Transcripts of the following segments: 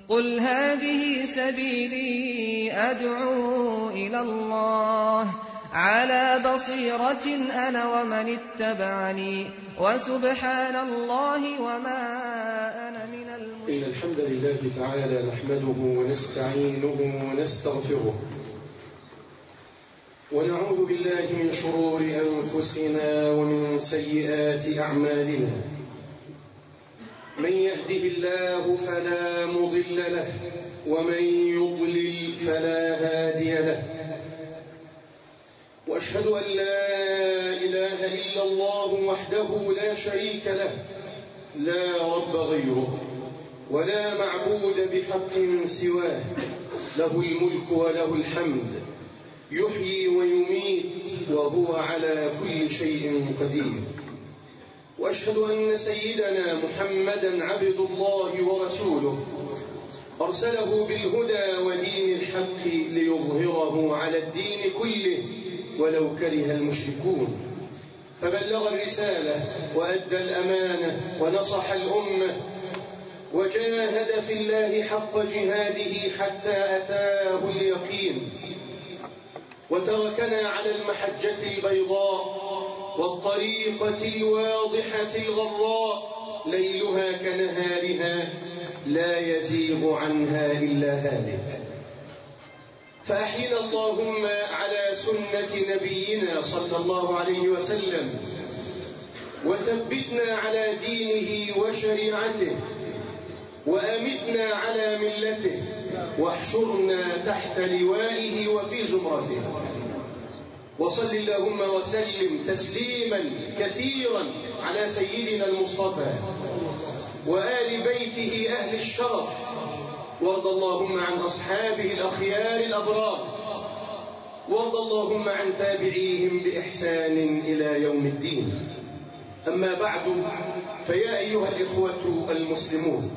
قُلْ هَٰذِهِ سَبِيلِي أَدْعُو إِلَى اللَّهِ ۚ عَلَىٰ بَصِيرَةٍ أَنَا وَمَنِ اتَّبَعَنِي ۖ وَسُبْحَانَ اللَّهِ وَمَا أَنَا مِنَ الْمُشْرِكِينَ إن الحمد لله تعالى نحمده ونستعينه ونستغفره ونعوذ بالله من شرور أنفسنا ومن سيئات أعمالنا من يهده الله فلا مضل له ومن يضلل فلا هادي له وأشهد أن لا إله إلا الله وحده لا شريك له لا رب غيره ولا معبود بحق سواه له الملك وله الحمد يحيي ويميت وهو على كل شيء قدير واشهد ان سيدنا محمدا عبد الله ورسوله ارسله بالهدى ودين الحق ليظهره على الدين كله ولو كره المشركون فبلغ الرساله وادى الامانه ونصح الامه وجاهد في الله حق جهاده حتى اتاه اليقين وتركنا على المحجة البيضاء والطريقة الواضحة الغراء ليلها كنهارها لا يزيغ عنها إلا هالك فأحينا اللهم على سنة نبينا صلى الله عليه وسلم وثبتنا على دينه وشريعته وأمتنا على ملته واحشرنا تحت لوائه وفي زمرته وصل اللهم وسلم تسليما كثيرا على سيدنا المصطفى وآل بيته أهل الشرف وارض اللهم عن أصحابه الأخيار الأبرار وارض اللهم عن تابعيهم بإحسان إلى يوم الدين أما بعد فيا أيها الإخوة المسلمون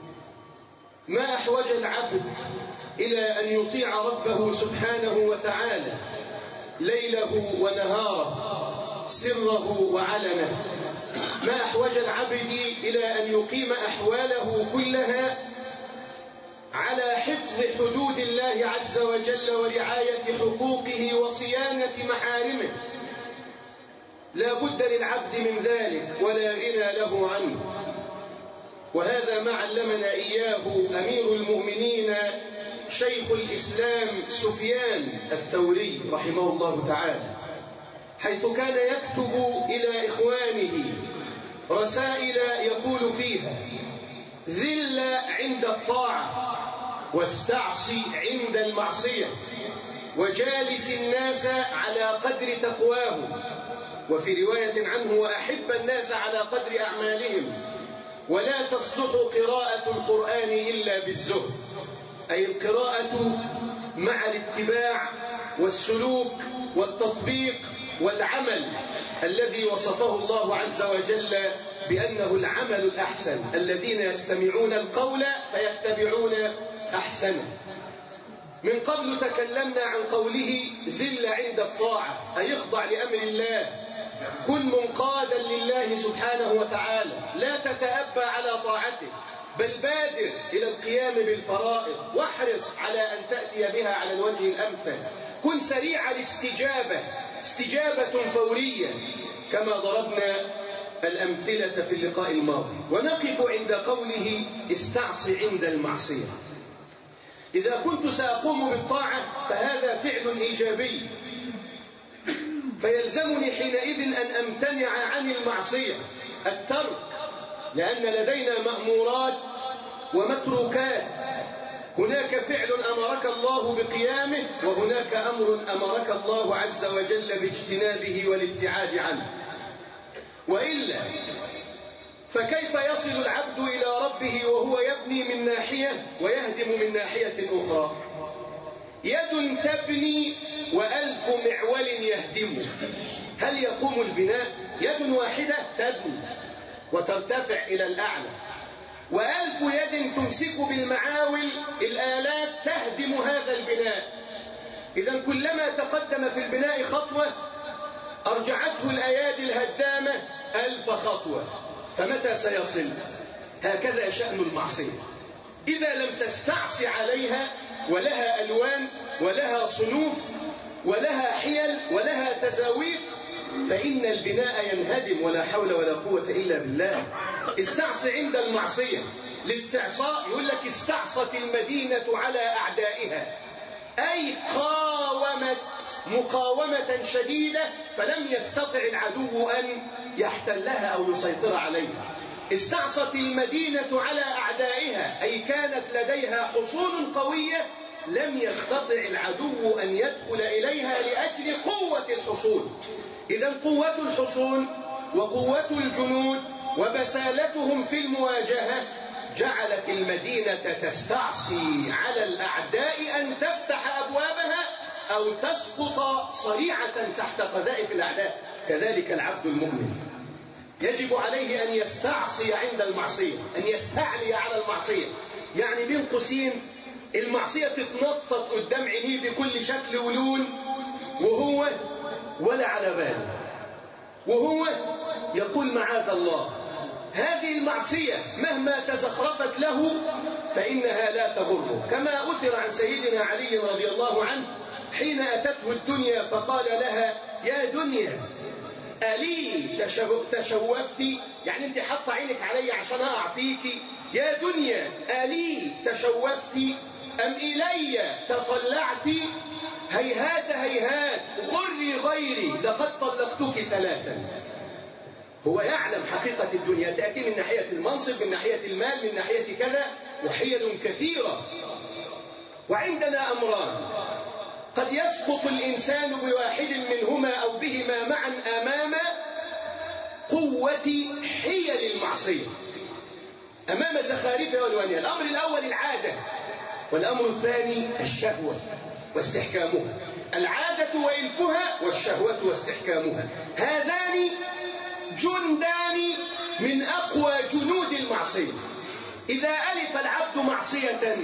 ما أحوج العبد إلى أن يطيع ربه سبحانه وتعالى ليله ونهاره سره وعلنه ما أحوج العبد إلى أن يقيم أحواله كلها على حفظ حدود الله عز وجل ورعاية حقوقه وصيانة محارمه لا بد للعبد من ذلك ولا غنى له عنه وهذا ما علمنا إياه أمير المؤمنين شيخ الإسلام سفيان الثوري رحمه الله تعالى حيث كان يكتب إلى إخوانه رسائل يقول فيها ذل عند الطاعة واستعصي عند المعصية وجالس الناس على قدر تقواهم وفي رواية عنه وأحب الناس على قدر أعمالهم ولا تصلح قراءة القرآن إلا بالزهد أي القراءة مع الاتباع والسلوك والتطبيق والعمل الذي وصفه الله عز وجل بأنه العمل الأحسن الذين يستمعون القول فيتبعون أحسنه من قبل تكلمنا عن قوله ذل عند الطاعة أي اخضع لأمر الله كن منقادا لله سبحانه وتعالى لا تتأبى على طاعته بل بادر إلى القيام بالفرائض واحرص على أن تأتي بها على الوجه الأمثل كن سريع الاستجابة استجابة فورية كما ضربنا الأمثلة في اللقاء الماضي ونقف عند قوله استعص عند المعصية إذا كنت سأقوم بالطاعة فهذا فعل إيجابي فيلزمني حينئذ أن أمتنع عن المعصية الترك لأن لدينا مأمورات ومتروكات هناك فعل أمرك الله بقيامه وهناك أمر أمرك الله عز وجل باجتنابه والابتعاد عنه وإلا فكيف يصل العبد إلى ربه وهو يبني من ناحية ويهدم من ناحية أخرى يد تبني وألف معول يهدم هل يقوم البناء يد واحدة تبني وترتفع إلى الأعلى وألف يد تمسك بالمعاول الآلات تهدم هذا البناء إذا كلما تقدم في البناء خطوة أرجعته الأيادي الهدامة ألف خطوة فمتى سيصل هكذا شأن المعصية إذا لم تستعص عليها ولها ألوان ولها صنوف ولها حيل ولها تزاويق فإن البناء ينهدم ولا حول ولا قوة إلا بالله استعص عند المعصية الاستعصاء يقول لك استعصت المدينة على أعدائها أي قاومت مقاومة شديدة فلم يستطع العدو أن يحتلها أو يسيطر عليها استعصت المدينة على أعدائها أي كانت لديها حصون قوية لم يستطع العدو أن يدخل إليها لأجل قوة الحصون إذا قوة الحصون وقوة الجنود وبسالتهم في المواجهة جعلت المدينة تستعصي على الأعداء أن تفتح أبوابها أو تسقط صريعة تحت قذائف الأعداء كذلك العبد المؤمن يجب عليه أن يستعصي عند المعصية أن يستعلي على المعصية يعني بين قوسين المعصية تتنطط قدام عينيه بكل شكل ولون وهو ولا على باله وهو يقول معاذ الله هذه المعصية مهما تزخرفت له فإنها لا تضره كما أثر عن سيدنا علي رضي الله عنه حين أتته الدنيا فقال لها يا دنيا ألي تشوفت يعني أنت حاطة عينك علي عشان أقع فيك يا دنيا ألي تشوفت أم إلي تطلعت هيهات هيهات غري غيري لقد طلقتك ثلاثا هو يعلم حقيقة الدنيا تأتي من ناحية المنصب من ناحية المال من ناحية كذا وحيل كثيرة وعندنا أمران قد يسقط الإنسان بواحد منهما أو بهما معا أمام قوة حيل المعصية أمام زخارفها والوانية الأمر الأول العادة والأمر الثاني الشهوة واستحكامها العادة وإلفها والشهوة واستحكامها هذان جندان من أقوى جنود المعصية إذا ألف العبد معصية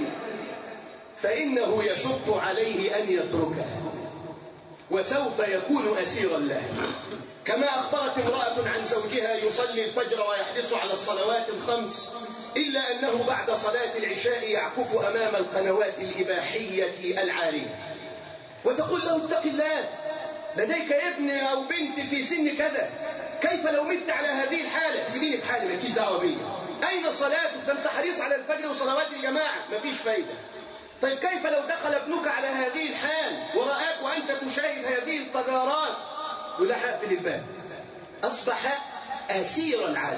فإنه يشق عليه أن يتركها وسوف يكون أسيرا له كما أخبرت امرأة عن زوجها يصلي الفجر ويحرص على الصلوات الخمس إلا أنه بعد صلاة العشاء يعكف أمام القنوات الإباحية العارية وتقول له اتق الله لديك ابن أو بنت في سن كذا كيف لو مت على هذه الحالة سيبيني بحالي مالكيش دعوة بيا أين صلاتك ده أنت حريص على الفجر وصلوات الجماعة مفيش فايدة طيب كيف لو دخل ابنك على هذه الحال ورآك وأنت تشاهد هذه القذارات ولا حافل الباب أصبح أسير العادة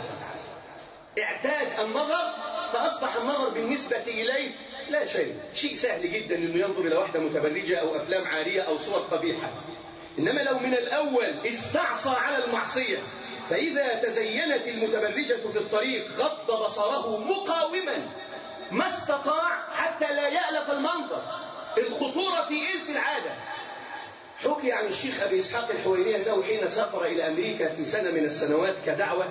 اعتاد النظر فأصبح النظر بالنسبة إليه لا شيء شيء سهل جدا أنه ينظر إلى واحدة متبرجة أو أفلام عارية أو صور قبيحة إنما لو من الأول استعصى على المعصية فإذا تزينت المتبرجة في الطريق غض بصره مقاوما ما استطاع حتى لا يألف المنظر الخطورة في إلف العادة حكي عن الشيخ أبي إسحاق الحويني أنه حين سافر إلى أمريكا في سنة من السنوات كدعوة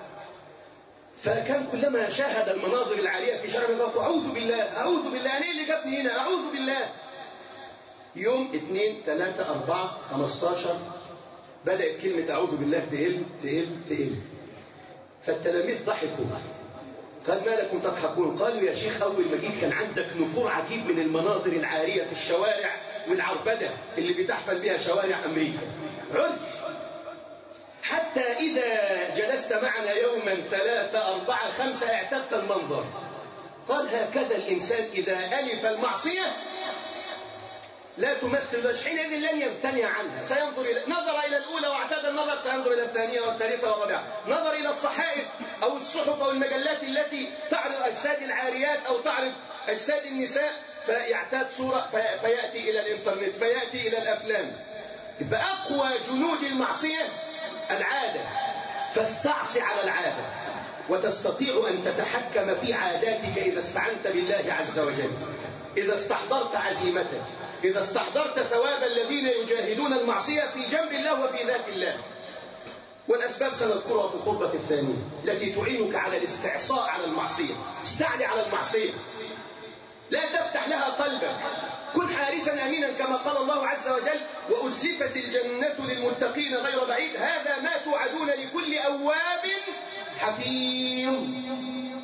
فكان كلما شاهد المناظر العالية في شرم يقول أعوذ بالله أعوذ بالله أنا اللي جابني هنا أعوذ بالله يوم اثنين ثلاثة أربعة خمستاشر بدأت كلمة أعوذ بالله تقل تقل تقل فالتلاميذ ضحكوا قال ما لكم تضحكون قالوا يا شيخ أول ما جيت كان عندك نفور عجيب من المناظر العارية في الشوارع والعربدة اللي بتحفل بها شوارع أمريكا عرف حتى إذا جلست معنا يوما ثلاثة أربعة خمسة اعتدت المنظر قال هكذا الإنسان إذا ألف المعصية لا تمثل وجه حينئذ لن يمتنع عنها سينظر إلى نظر إلى الأولى واعتاد النظر سينظر إلى الثانية والثالثة والرابعة نظر إلى الصحائف أو الصحف أو المجلات التي تعرض أجساد العاريات أو تعرض أجساد النساء فيعتاد صورة في فيأتي إلى الإنترنت فيأتي إلى الأفلام يبقى أقوى جنود المعصية العادة فاستعصي على العادة وتستطيع أن تتحكم في عاداتك إذا استعنت بالله عز وجل إذا استحضرت عزيمتك إذا استحضرت ثواب الذين يجاهدون المعصية في جنب الله وفي ذات الله والأسباب سنذكرها في الخطبة الثانية التي تعينك على الاستعصاء على المعصية استعلي على المعصية لا تفتح لها قلبك كن حارسا أمينا كما قال الله عز وجل وأزلفت الجنة للمتقين غير بعيد هذا ما توعدون لكل أواب حفيظ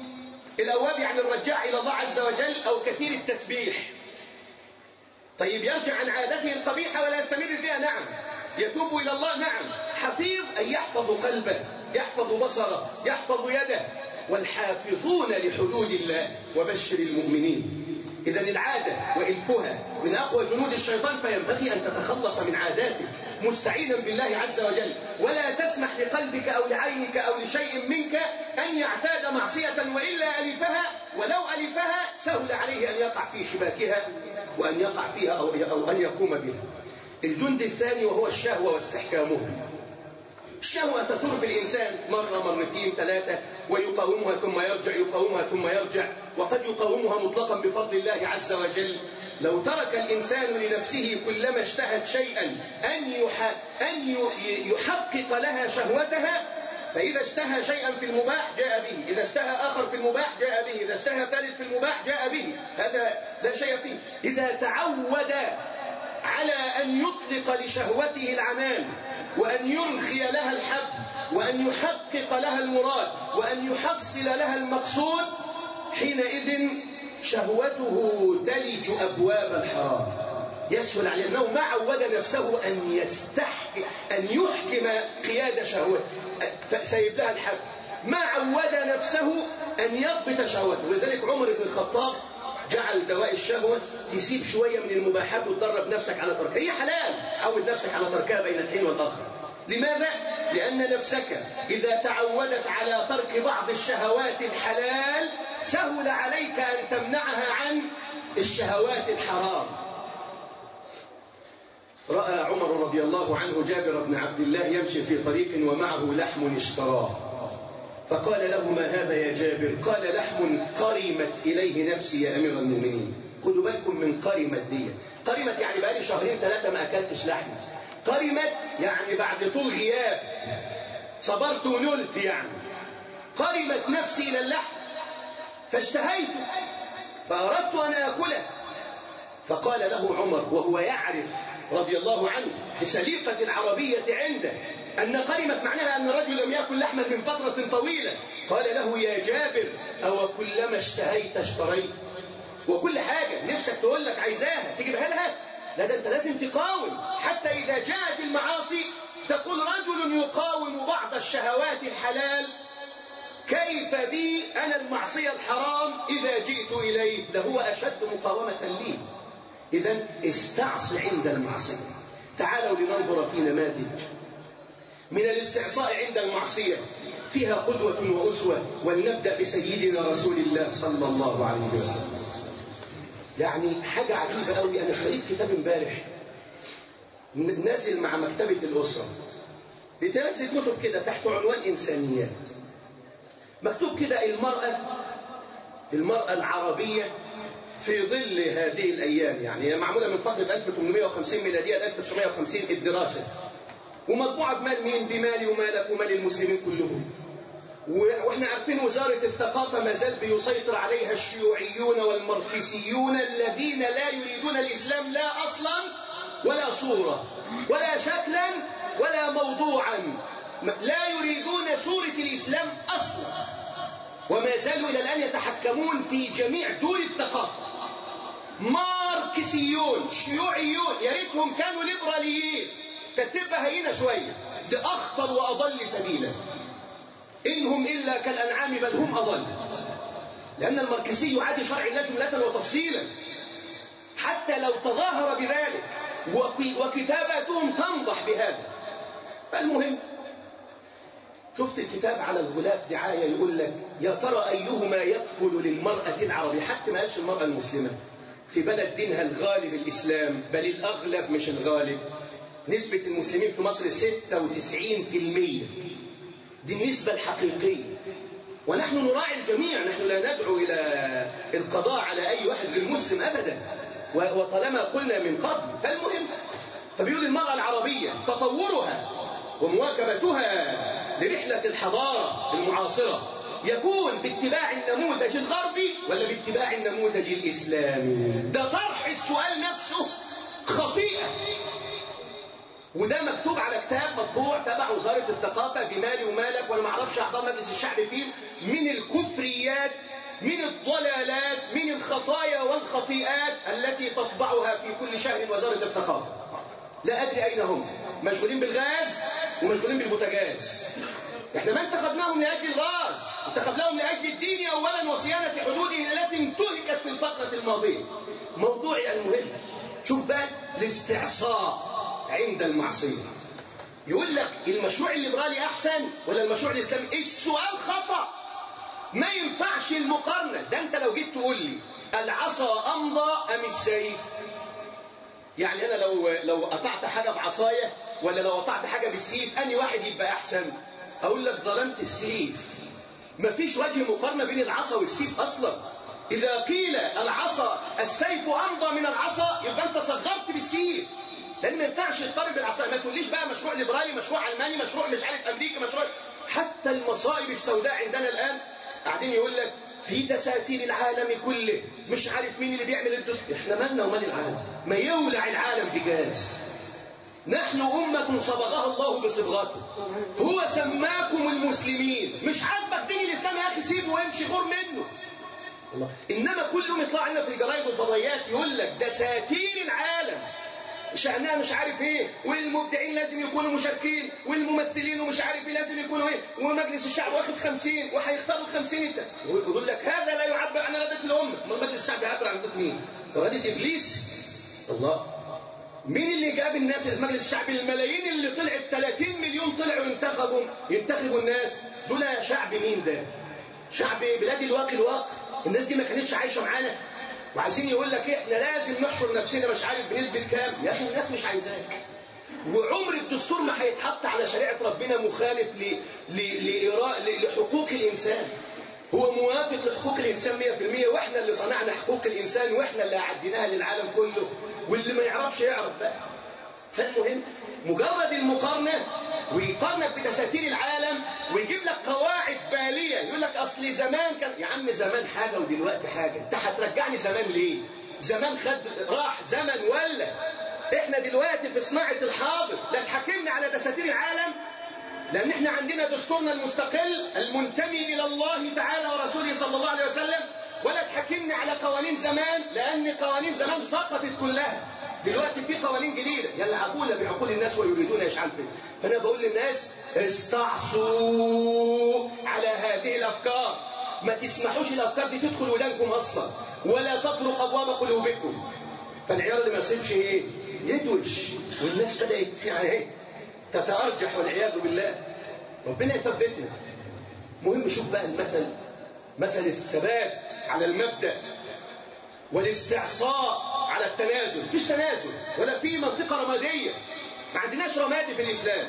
الأواب يعني الرجاع إلى الله عز وجل أو كثير التسبيح طيب يرجع عن عادته القبيحة ولا يستمر فيها نعم يتوب إلى الله نعم حفيظ أن يحفظ قلبه يحفظ بصره يحفظ يده والحافظون لحدود الله وبشر المؤمنين إذا العادة وإلفها من أقوى جنود الشيطان فينبغي أن تتخلص من عاداتك مستعينا بالله عز وجل ولا تسمح لقلبك أو لعينك أو لشيء منك أن يعتاد معصية وإلا ألفها ولو ألفها سهل عليه أن يقع في شباكها وأن يقع فيها أو, أو أن يقوم بها الجند الثاني وهو الشهوة واستحكامها الشهوة تثور في الإنسان مرة مرتين ثلاثة ويقاومها ثم يرجع يقاومها ثم يرجع وقد يقاومها مطلقا بفضل الله عز وجل لو ترك الإنسان لنفسه كلما اشتهت شيئا أن أن يحقق لها شهوتها فإذا اشتهى شيئا في المباح جاء به إذا اشتهى آخر في المباح جاء به إذا اشتهى ثالث في المباح جاء به هذا لا شيء فيه إذا تعود على أن يطلق لشهوته العنان وأن يرخي لها الحب وأن يحقق لها المراد وأن يحصل لها المقصود حينئذ شهوته تلج أبواب الحرام يسهل عليه أنه ما عود نفسه أن يستحكم أن يحكم قيادة شهوته سيب لها الحب ما عود نفسه أن يضبط شهوته ولذلك عمر بن الخطاب جعل دواء الشهوة تسيب شوية من المباحات وتدرب نفسك على تركها هي حلال عود نفسك على تركها بين الحين والآخر لماذا؟ لأن نفسك إذا تعودت على ترك بعض الشهوات الحلال سهل عليك أن تمنعها عن الشهوات الحرام رأى عمر رضي الله عنه جابر بن عبد الله يمشي في طريق ومعه لحم اشتراه فقال له ما هذا يا جابر قال لحم قرمت إليه نفسي يا أمير المؤمنين خدوا بالكم من قرمت دي قرمت يعني بقالي شهرين ثلاثة ما أكلتش لحم قرمت يعني بعد طول غياب صبرت ونلت يعني قرمت نفسي إلى اللحم فاشتهيت فأردت أن آكله فقال له عمر وهو يعرف رضي الله عنه بسليقة العربية عنده أن قرمت معناها أن الرجل لم يأكل لحما من فترة طويلة قال له يا جابر أو كلما اشتهيت اشتريت وكل حاجة نفسك تقول لك عايزاها تجيبها لها لا ده أنت لازم تقاوم حتى إذا جاءت المعاصي تقول رجل يقاوم بعض الشهوات الحلال كيف بي أنا المعصية الحرام إذا جئت إليه ده هو أشد مقاومة لي إذا استعصي عند المعصية تعالوا لننظر في نماذج من الاستعصاء عند المعصية فيها قدوة وأسوة ولنبدأ بسيدنا رسول الله صلى الله عليه وسلم يعني حاجة عجيبة قوي أنا اشتريت كتاب امبارح نازل مع مكتبة الأسرة بتنزل كتب كده تحت عنوان إنسانيات مكتوب كده المرأة المرأة العربية في ظل هذه الأيام يعني هي معمولة من فترة 1850 ميلادية ل 1950 الدراسة ومطبوعة بمال مين؟ بمالي ومالك ومال المسلمين كلهم واحنا عارفين وزارة الثقافة ما زال بيسيطر عليها الشيوعيون والماركسيون الذين لا يريدون الإسلام لا أصلا ولا صورة ولا شكلا ولا موضوعا لا يريدون صورة الإسلام أصلا وما زالوا إلى الآن يتحكمون في جميع دور الثقافة ماركسيون شيوعيون يا ريتهم كانوا ليبراليين كتبها هينة شوية ده أخطر وأضل سبيلا إنهم إلا كالأنعام بل هم أضل لأن الماركسي يعادي شرع الله جملة وتفصيلا حتى لو تظاهر بذلك وكتاباتهم تنضح بهذا فالمهم شفت الكتاب على الغلاف دعاية يقول لك يا ترى أيهما يكفل للمرأة العربية حتى ما قالش المرأة المسلمة في بلد دينها الغالب الإسلام بل الأغلب مش الغالب نسبة المسلمين في مصر 96% دي النسبة الحقيقية ونحن نراعي الجميع نحن لا ندعو إلى القضاء على أي واحد غير مسلم أبدا وطالما قلنا من قبل فالمهم فبيقول المرأة العربية تطورها ومواكبتها لرحلة الحضارة المعاصرة يكون باتباع النموذج الغربي ولا باتباع النموذج الإسلامي ده طرح السؤال نفسه خطيئة وده مكتوب على كتاب مطبوع تبع وزارة الثقافة بمالي ومالك وانا ما اعرفش اعضاء مجلس الشعب فيه من الكفريات من الضلالات من الخطايا والخطيئات التي تطبعها في كل شهر وزارة الثقافة لا أدري أين هم مشغولين بالغاز ومشغولين بالبوتاجاز احنا ما انتخبناهم لأجل الغاز انتخبناهم لأجل الدين أولا وصيانة حدوده التي انتهكت في الفترة الماضية موضوعي المهم شوف بقى الاستعصاء عند المعصية يقول لك المشروع الليبرالي أحسن ولا المشروع الإسلامي السؤال خطأ ما ينفعش المقارنة ده أنت لو جيت تقول لي العصا أمضى أم السيف يعني أنا لو لو قطعت حاجة بعصاية ولا لو قطعت حاجة بالسيف أني واحد يبقى أحسن أقول لك ظلمت السيف مفيش وجه مقارنة بين العصا والسيف أصلا إذا قيل العصا السيف أمضى من العصا يبقى أنت صغرت بالسيف لأن ما ينفعش تقارن بالعصا ما تقوليش بقى مشروع ليبرالي مشروع علماني مشروع مش عارف أمريكي مشروع حتى المصائب السوداء عندنا الآن قاعدين يقول لك في دساتير العالم كله مش عارف مين اللي بيعمل الدستور احنا مالنا ومال العالم ما يولع العالم بجاز نحن أمة صبغها الله بصبغته هو سماكم المسلمين مش عاجبك دين الإسلام يا أخي سيبه وامشي غور منه الله. إنما كل يوم يطلع لنا في الجرايد والفضائيات يقول لك دساتير العالم شأنها مش عارف ايه والمبدعين لازم يكونوا مشاركين والممثلين ومش عارف ايه لازم يكونوا ايه ومجلس الشعب واخد خمسين وهيختاروا الخمسين انت ويقول لك هذا لا يعبر عن إرادة الأمة ما مجلس الشعب يعبر عن إرادة مين؟ إرادة إبليس الله مين اللي جاب الناس المجلس الشعبي الملايين اللي طلعت 30 مليون طلعوا ينتخبوا ينتخبوا الناس دول شعب مين ده؟ شعب بلاد الواقي الواقع الناس دي ما كانتش عايشه معانا وعايزين يقول لك احنا لازم نحشر نفسنا مش عارف بنسبه كام يا اخي الناس مش عايزاك وعمر الدستور ما هيتحط على شريعه ربنا مخالف ل... ل... لإراء... ل... لحقوق الانسان هو موافق لحقوق الانسان 100% واحنا اللي صنعنا حقوق الانسان واحنا اللي اعديناها للعالم كله واللي ما يعرفش يعرف بقى فالمهم مجرد المقارنه ويقارنك بدساتير العالم ويجيب لك قواعد باليه يقول لك اصل زمان كان يا عم زمان حاجه ودلوقتي حاجه انت هترجعني زمان ليه زمان خد راح زمن ولا احنا دلوقتي في صناعه الحاضر لا تحكمنا على دساتير العالم لان احنا عندنا دستورنا المستقل المنتمي الى الله تعالى ورسوله صلى الله عليه وسلم ولا تحكمني على قوانين زمان لان قوانين زمان سقطت كلها دلوقتي في قوانين جديده يلعبون بعقول الناس ويريدون اشعال فتنه فانا بقول للناس استعصوا على هذه الافكار ما تسمحوش الافكار دي تدخل ودانكم اصلا ولا تطرق ابواب قلوبكم فالعيار اللي ما يصيبش ايه يدوش والناس بدات يعني ايه تتارجح والعياذ بالله ربنا يثبتنا مهم شوف بقى المثل مثل الثبات على المبدا والاستعصاء على التنازل مفيش تنازل ولا في منطقه رماديه ما عندناش رمادي في الاسلام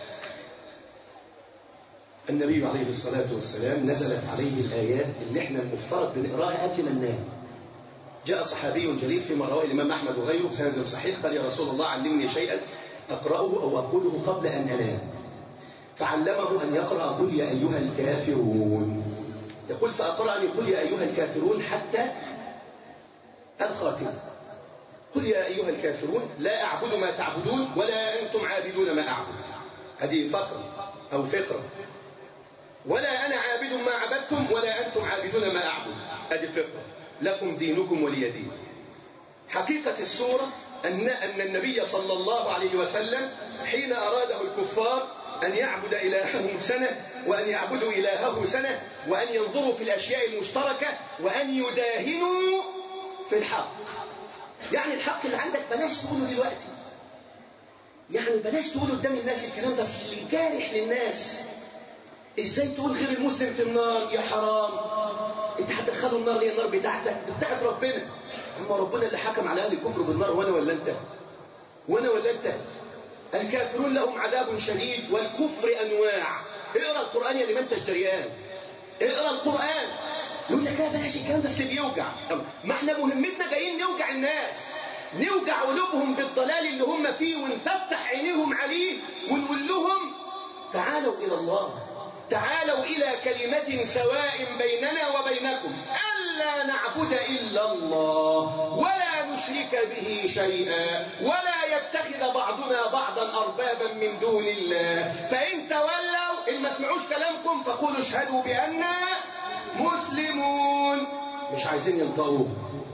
النبي عليه الصلاة والسلام نزلت عليه الآيات اللي احنا المفترض بنقراها قبل ما ننام جاء صحابي جليل فيما رواه الإمام أحمد وغيره بسند صحيح قال يا رسول الله علمني شيئا أقرأه أو أقوله قبل أن أنام فعلمه أن يقرأ قل يا أيها الكافرون يقول فأقرأني قل يا أيها الكافرون حتى الخاتمة قل يا أيها الكافرون لا أعبد ما تعبدون ولا أنتم عابدون ما أعبد هذه فقرة أو فقرة ولا أنا عابد ما عبدتم ولا أنتم عابدون ما أعبد هذه فقرة لكم دينكم ولي دين حقيقة السورة أن أن النبي صلى الله عليه وسلم حين أراده الكفار أن يعبد إلههم سنة وأن يعبدوا إلهه سنة وأن ينظروا في الأشياء المشتركة وأن يداهنوا في الحق يعني الحق اللي عندك بلاش تقوله دلوقتي يعني بلاش تقوله قدام الناس الكلام ده اصل جارح للناس ازاي تقول غير المسلم في النار يا حرام انت هتدخله النار ليه النار بتاعتك دي بتاعت ربنا اما ربنا اللي حكم على اهل الكفر بالنار وانا ولا انت وانا ولا انت الكافرون لهم عذاب شديد والكفر انواع اقرا القران يا اللي ما انتش دريان اقرا القران يقول لك لا بلاش الكلام ده اصل بيوجع ما احنا مهمتنا جايين نوجع الناس نوجع قلوبهم بالضلال اللي هم فيه ونفتح عينيهم عليه ونقول لهم تعالوا الى الله تعالوا إلى كلمة سواء بيننا وبينكم ألا نعبد إلا الله ولا نشرك به شيئا ولا يتخذ بعضنا بعضا أربابا من دون الله فإن تولوا إن ما سمعوش كلامكم فقولوا اشهدوا بأننا مسلمون مش عايزين ينطقوه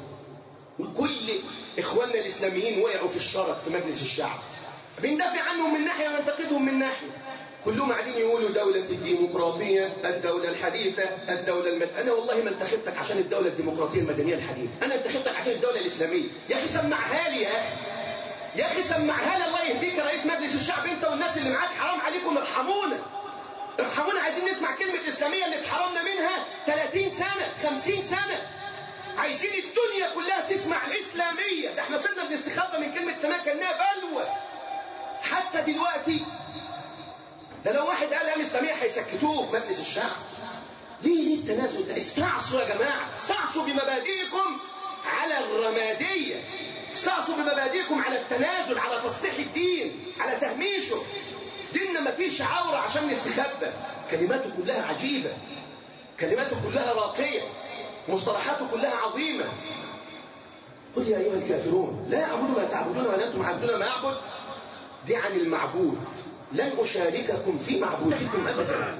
كل إخواننا الإسلاميين وقعوا في الشرف في مجلس الشعب بندافع عنهم من ناحية وننتقدهم من ناحية كلهم قاعدين يقولوا دولة الديمقراطية الدولة الحديثة الدولة المد... أنا والله ما انتخبتك عشان الدولة الديمقراطية المدنية الحديثة أنا انتخبتك عشان الدولة الإسلامية يا أخي سمعها لي يا أخي يا أخي سمعها لي الله يهديك يا رئيس مجلس الشعب أنت والناس اللي معاك حرام عليكم ارحمونا ارحمونا عايزين نسمع كلمة إسلامية اللي اتحرمنا منها 30 سنة 50 سنة عايزين الدنيا كلها تسمع الإسلامية ده احنا صرنا بنستخبى من كلمة إسلامية كأنها بلوى حتى دلوقتي ده لو واحد قال قام إسلامية هيسكتوه في مجلس الشعب ليه ليه التنازل ده استعصوا يا جماعة استعصوا بمبادئكم على الرمادية استعصوا بمبادئكم على التنازل على تسطيح الدين على تهميشه ديننا ما فيش عورة عشان نستخبى كلماته كلها عجيبة كلماته كلها راقية مصطلحاته كلها عظيمة قل يا أيها الكافرون لا أعبد ما تعبدون ولا أنتم عبدون ما أعبد دي عن المعبود لن أشارككم في معبودكم أبدا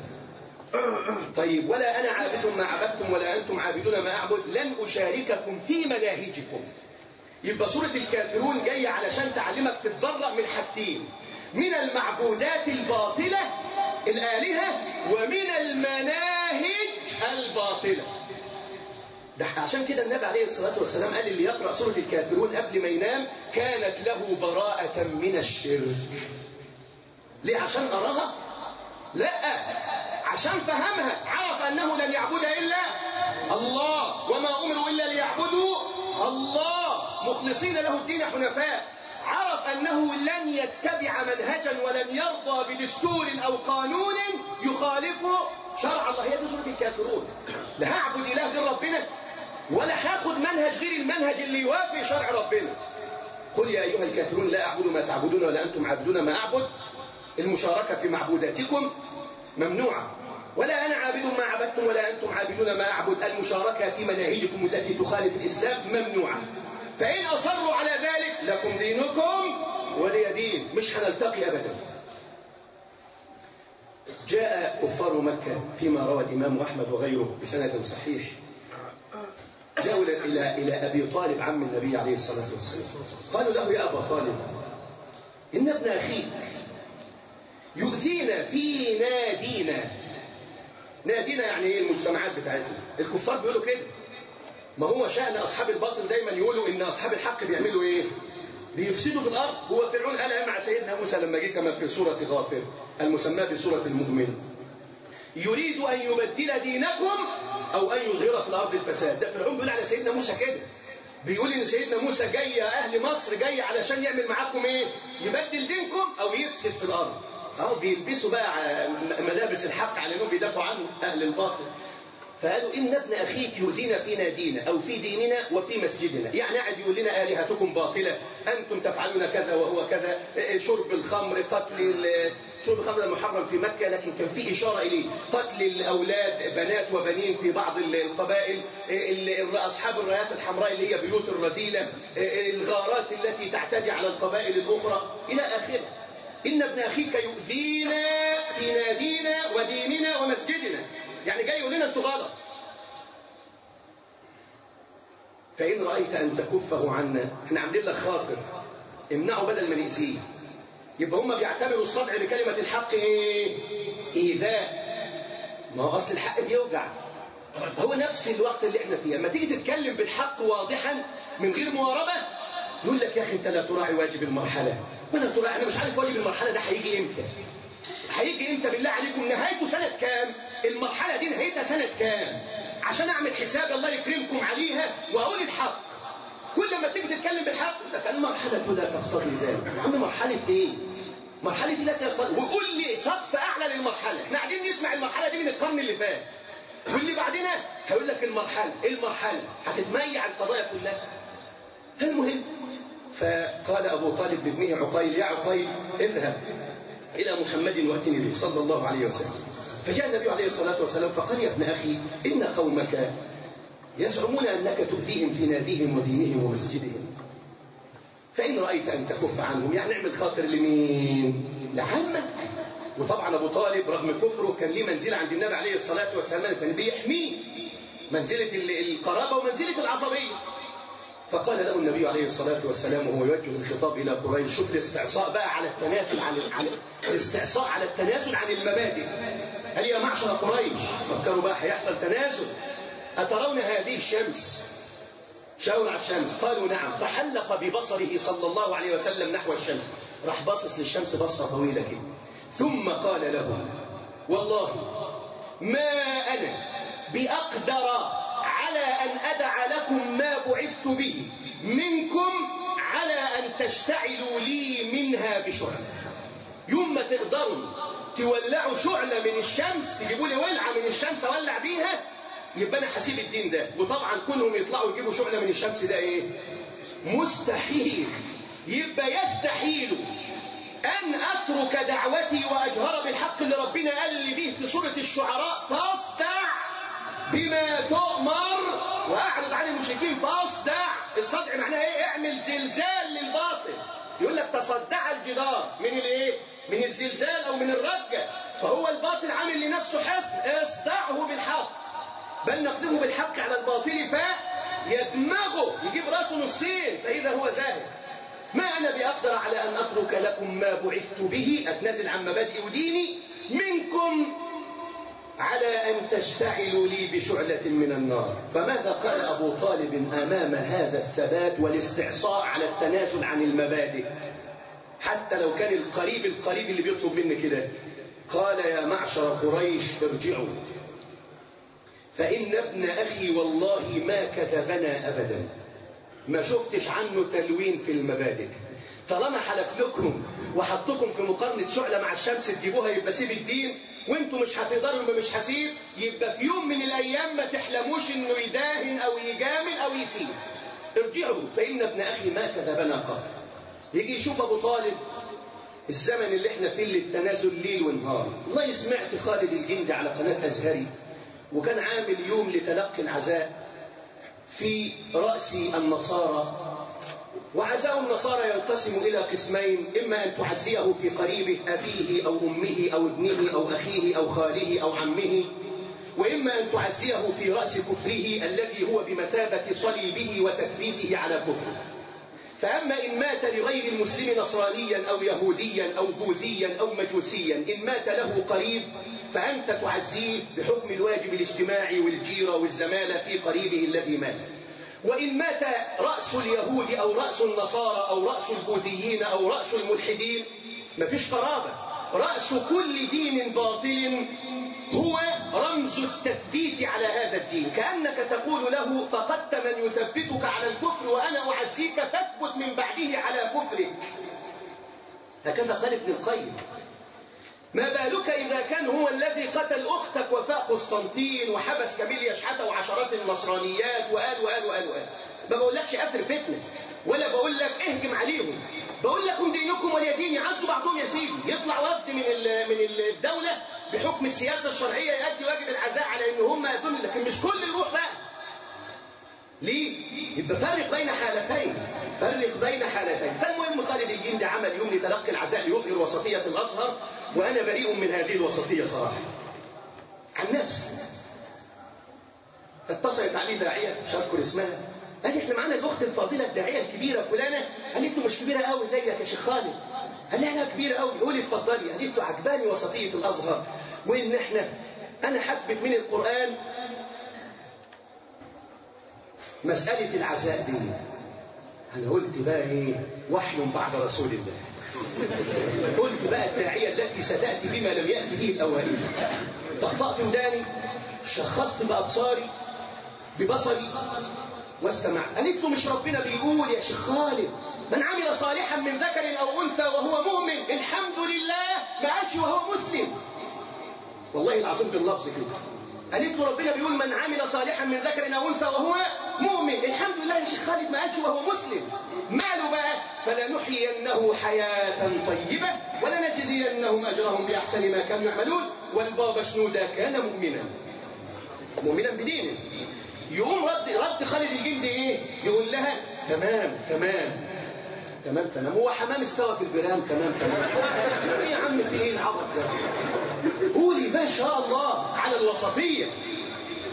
طيب ولا أنا عابد ما عبدتم ولا أنتم عابدون ما أعبد لن أشارككم في مناهجكم يبقى سورة الكافرون جاية علشان تعلمك تتبرأ من حاجتين من المعبودات الباطلة الآلهة ومن المناهج الباطلة ده عشان كده النبي عليه الصلاة والسلام قال اللي يقرأ سورة الكافرون قبل ما ينام كانت له براءة من الشرك ليه عشان أراها لا عشان فهمها عرف أنه لن يعبد إلا الله وما أمروا إلا ليعبدوا الله مخلصين له الدين حنفاء عرف أنه لن يتبع منهجا ولن يرضى بدستور أو قانون يخالف شرع الله هي دي سورة الكافرون لا هعبد إله غير ربنا ولا هاخد منهج غير المنهج اللي يوافق شرع ربنا قل يا أيها الكافرون لا أعبد ما تعبدون ولا أنتم عابدون ما أعبد المشاركة في معبوداتكم ممنوعة ولا أنا عابد ما عبدتم ولا أنتم عابدون ما أعبد المشاركة في مناهجكم التي تخالف الإسلام ممنوعة فإن أصروا على ذلك لكم دينكم ولي دين مش هنلتقي أبدا جاء كفار مكة فيما روى الإمام أحمد وغيره بسند صحيح جاءوا إلى إلى أبي طالب عم النبي عليه الصلاة والسلام قالوا له يا أبا طالب إن ابن أخيك يؤذينا في نادينا نادينا يعني ايه المجتمعات بتاعتنا الكفار بيقولوا كده ما هو شأن أصحاب الباطل دايما يقولوا إن أصحاب الحق بيعملوا إيه بيفسدوا في الأرض هو فرعون قال مع سيدنا موسى لما جه كما في سورة غافر المسماة بسورة المؤمن يريد أن يبدل دينكم أو أن يظهر في الأرض الفساد ده فرعون بيقول على سيدنا موسى كده بيقول ان سيدنا موسى جاي يا اهل مصر جاي علشان يعمل معاكم ايه يبدل دينكم او يفسد في الارض اهو بيلبسوا بقى ملابس الحق على انهم بيدافعوا عنه اهل الباطل فقالوا ان ابن اخيك يؤذينا في نادينا او في ديننا وفي مسجدنا يعني قاعد يقول لنا الهتكم باطله انتم تفعلون كذا وهو كذا شرب الخمر قتل شرب الخمر المحرم في مكه لكن كان في اشاره اليه قتل الاولاد بنات وبنين في بعض القبائل اصحاب الرايات الحمراء اللي هي بيوت الرذيله الغارات التي تعتدي على القبائل الاخرى الى اخره إن ابن أخيك يؤذينا في نادينا وديننا ومسجدنا يعني جاي يقول لنا انتوا غلط فإن رأيت أن تكفه عنا احنا عاملين لك خاطر امنعه بدل ما نأذيه يبقى هم بيعتبروا الصدع بكلمة الحق ايه؟ إيذاء ما هو أصل الحق بيوجع هو نفس الوقت اللي احنا فيه لما تيجي تتكلم بالحق واضحا من غير مواربة يقول لك يا أخي أنت لا تراعي واجب المرحلة ولا تراعي أنا مش عارف واجب المرحلة ده هيجي إمتى هيجي إمتى بالله عليكم نهايته سنة كام المرحلة دي نهايتها سنة كام عشان أعمل حساب الله يكرمكم عليها وأقول الحق كل ما تيجي تتكلم بالحق لك المرحلة لا تقتضي ذلك يا عم مرحلة إيه مرحلة لا تقتضي وقول لي سقف أعلى للمرحلة احنا قاعدين نسمع المرحلة دي من القرن اللي فات واللي بعدنا هيقول لك المرحلة المرحلة هتتميع القضايا كلها فالمهم فقال أبو طالب لابنه عقيل يا عقيل اذهب إلى محمد وأتني به صلى الله عليه وسلم فجاء النبي عليه الصلاة والسلام فقال يا ابن أخي إن قومك يزعمون أنك تؤذيهم في ناديهم ودينهم ومسجدهم فإن رأيت أن تكف عنهم يعني اعمل خاطر لمين لعمك وطبعا أبو طالب رغم كفره كان ليه منزلة عند النبي عليه الصلاة والسلام كان بيحميه منزلة القرابة ومنزلة العصبية فقال له النبي عليه الصلاة والسلام وهو يوجه الخطاب إلى قريش شوف الاستعصاء بقى على التناسل عن عن الاستعصاء على التناسل عن المبادئ هل يا معشر قريش فكروا بقى هيحصل تنازل أترون هذه الشمس شاور على الشمس قالوا نعم فحلق ببصره صلى الله عليه وسلم نحو الشمس راح باصص للشمس بصة طويلة كده ثم قال له والله ما أنا بأقدر على أن أدع لكم ما بعثت به منكم على أن تشتعلوا لي منها بشعلة يوم ما تقدروا تولعوا شعلة من الشمس تجيبوا لي ولعة من الشمس أولع بيها يبقى أنا هسيب الدين ده وطبعا كلهم يطلعوا يجيبوا شعلة من الشمس ده إيه مستحيل يبقى يستحيل أن أترك دعوتي وأجهر بالحق اللي ربنا قال لي به في سورة الشعراء فاصدع بما تؤمر وأعرض عن المشركين فاصدع الصدع معناها إيه اعمل زلزال للباطل يقول لك تصدع الجدار من الايه من الزلزال او من الرجة فهو الباطل عامل لنفسه حصن اصدعه بالحق بل نقلبه بالحق على الباطل فيدمغه يجيب راسه نصين فإذا هو زاهد ما أنا بأقدر على أن أترك لكم ما بعثت به أتنازل عن مبادئي وديني منكم على أن تشتعلوا لي بشعلة من النار فماذا قال أبو طالب أمام هذا الثبات والاستعصاء على التنازل عن المبادئ حتى لو كان القريب القريب اللي بيطلب مني كده قال يا معشر قريش ارجعوا فإن ابن أخي والله ما كذبنا أبدا ما شفتش عنه تلوين في المبادئ طالما حلف لكم وحطكم في مقارنة شعلة مع الشمس تجيبوها يبقى سيب الدين وانتم مش هتقدروا يبقى مش هسيب يبقى في يوم من الايام ما تحلموش انه يداهن او يجامل او يسيب ارجعوا فان ابن اخي ما كذبنا قط يجي يشوف ابو طالب الزمن اللي احنا فيه للتنازل ليل ونهار والله سمعت خالد الجندي على قناه ازهري وكان عامل يوم لتلقي العزاء في راس النصارى وعزاء النصارى ينقسم إلى قسمين إما أن تعزيه في قريبه أبيه أو أمه أو ابنه أو أخيه أو خاله أو عمه وإما أن تعزيه في رأس كفره الذي هو بمثابة صليبه وتثبيته على كفره فأما إن مات لغير المسلم نصرانيا أو يهوديا أو بوذيا أو مجوسيا إن مات له قريب فأنت تعزيه بحكم الواجب الاجتماعي والجيرة والزمالة في قريبه الذي مات وإن مات رأس اليهود أو رأس النصارى أو رأس البوذيين أو رأس الملحدين مفيش قرابة رأس كل دين باطل هو رمز التثبيت على هذا الدين كأنك تقول له فقدت من يثبتك على الكفر وأنا أعزيك فاثبت من بعده على كفرك هكذا قال ابن القيم ما بالك إذا كان هو الذي قتل أختك وفاء قسطنطين وحبس كميل يشحته وعشرات النصرانيات وقال وقال وقال وقال ما بقولكش أثر فتنة ولا بقول لك اهجم عليهم بقول لكم دينكم ولي دين يعزوا بعضهم يا سيدي يطلع وفد من من الدولة بحكم السياسة الشرعية يؤدي واجب العزاء على ان هم يدل لكن مش كل يروح بقى ليه؟ يبقى فرق بين حالتين فرق بين حالتين فالمهم خالد الجندي عمل يوم لتلقي العزاء ليظهر وسطية الأزهر وأنا بريء من هذه الوسطية صراحة عن نفس فاتصلت عليه داعية مش هذكر اسمها قال احنا معانا الأخت الفاضلة الداعية الكبيرة فلانة قالت له مش كبيرة قوي زيك يا شيخ خالد قال لها لا كبيرة قوي قولي اتفضلي قالت له عجباني وسطية الأزهر وإن احنا أنا حسبت من القرآن مسألة العزاء دي أنا قلت بقى إيه وحي بعد رسول الله قلت بقى الداعية التي ستأتي بما لم يأتي به الأوائل طقطقت وداني شخصت بأبصاري ببصري واستمعت قالت له مش ربنا بيقول يا شيخ خالد من عمل صالحا من ذكر أو أنثى وهو مؤمن الحمد لله ما قالش وهو مسلم والله العظيم باللفظ كده قالت له ربنا بيقول من عمل صالحا من ذكر او انثى وهو مؤمن الحمد لله يا شيخ خالد ما قالش وهو مسلم ماله بقى فلنحيينه حياه طيبه ولنجزينهم اجرهم باحسن ما كانوا يعملون والبابا شنوده كان مؤمنا مؤمنا بدينه يقوم رد رد خالد الجندي ايه يقول لها تمام تمام تمام تمام هو حمام استوى في البرام تمام تمام ايه يا عم في ايه العبط ده قولي ما شاء الله على الوسطية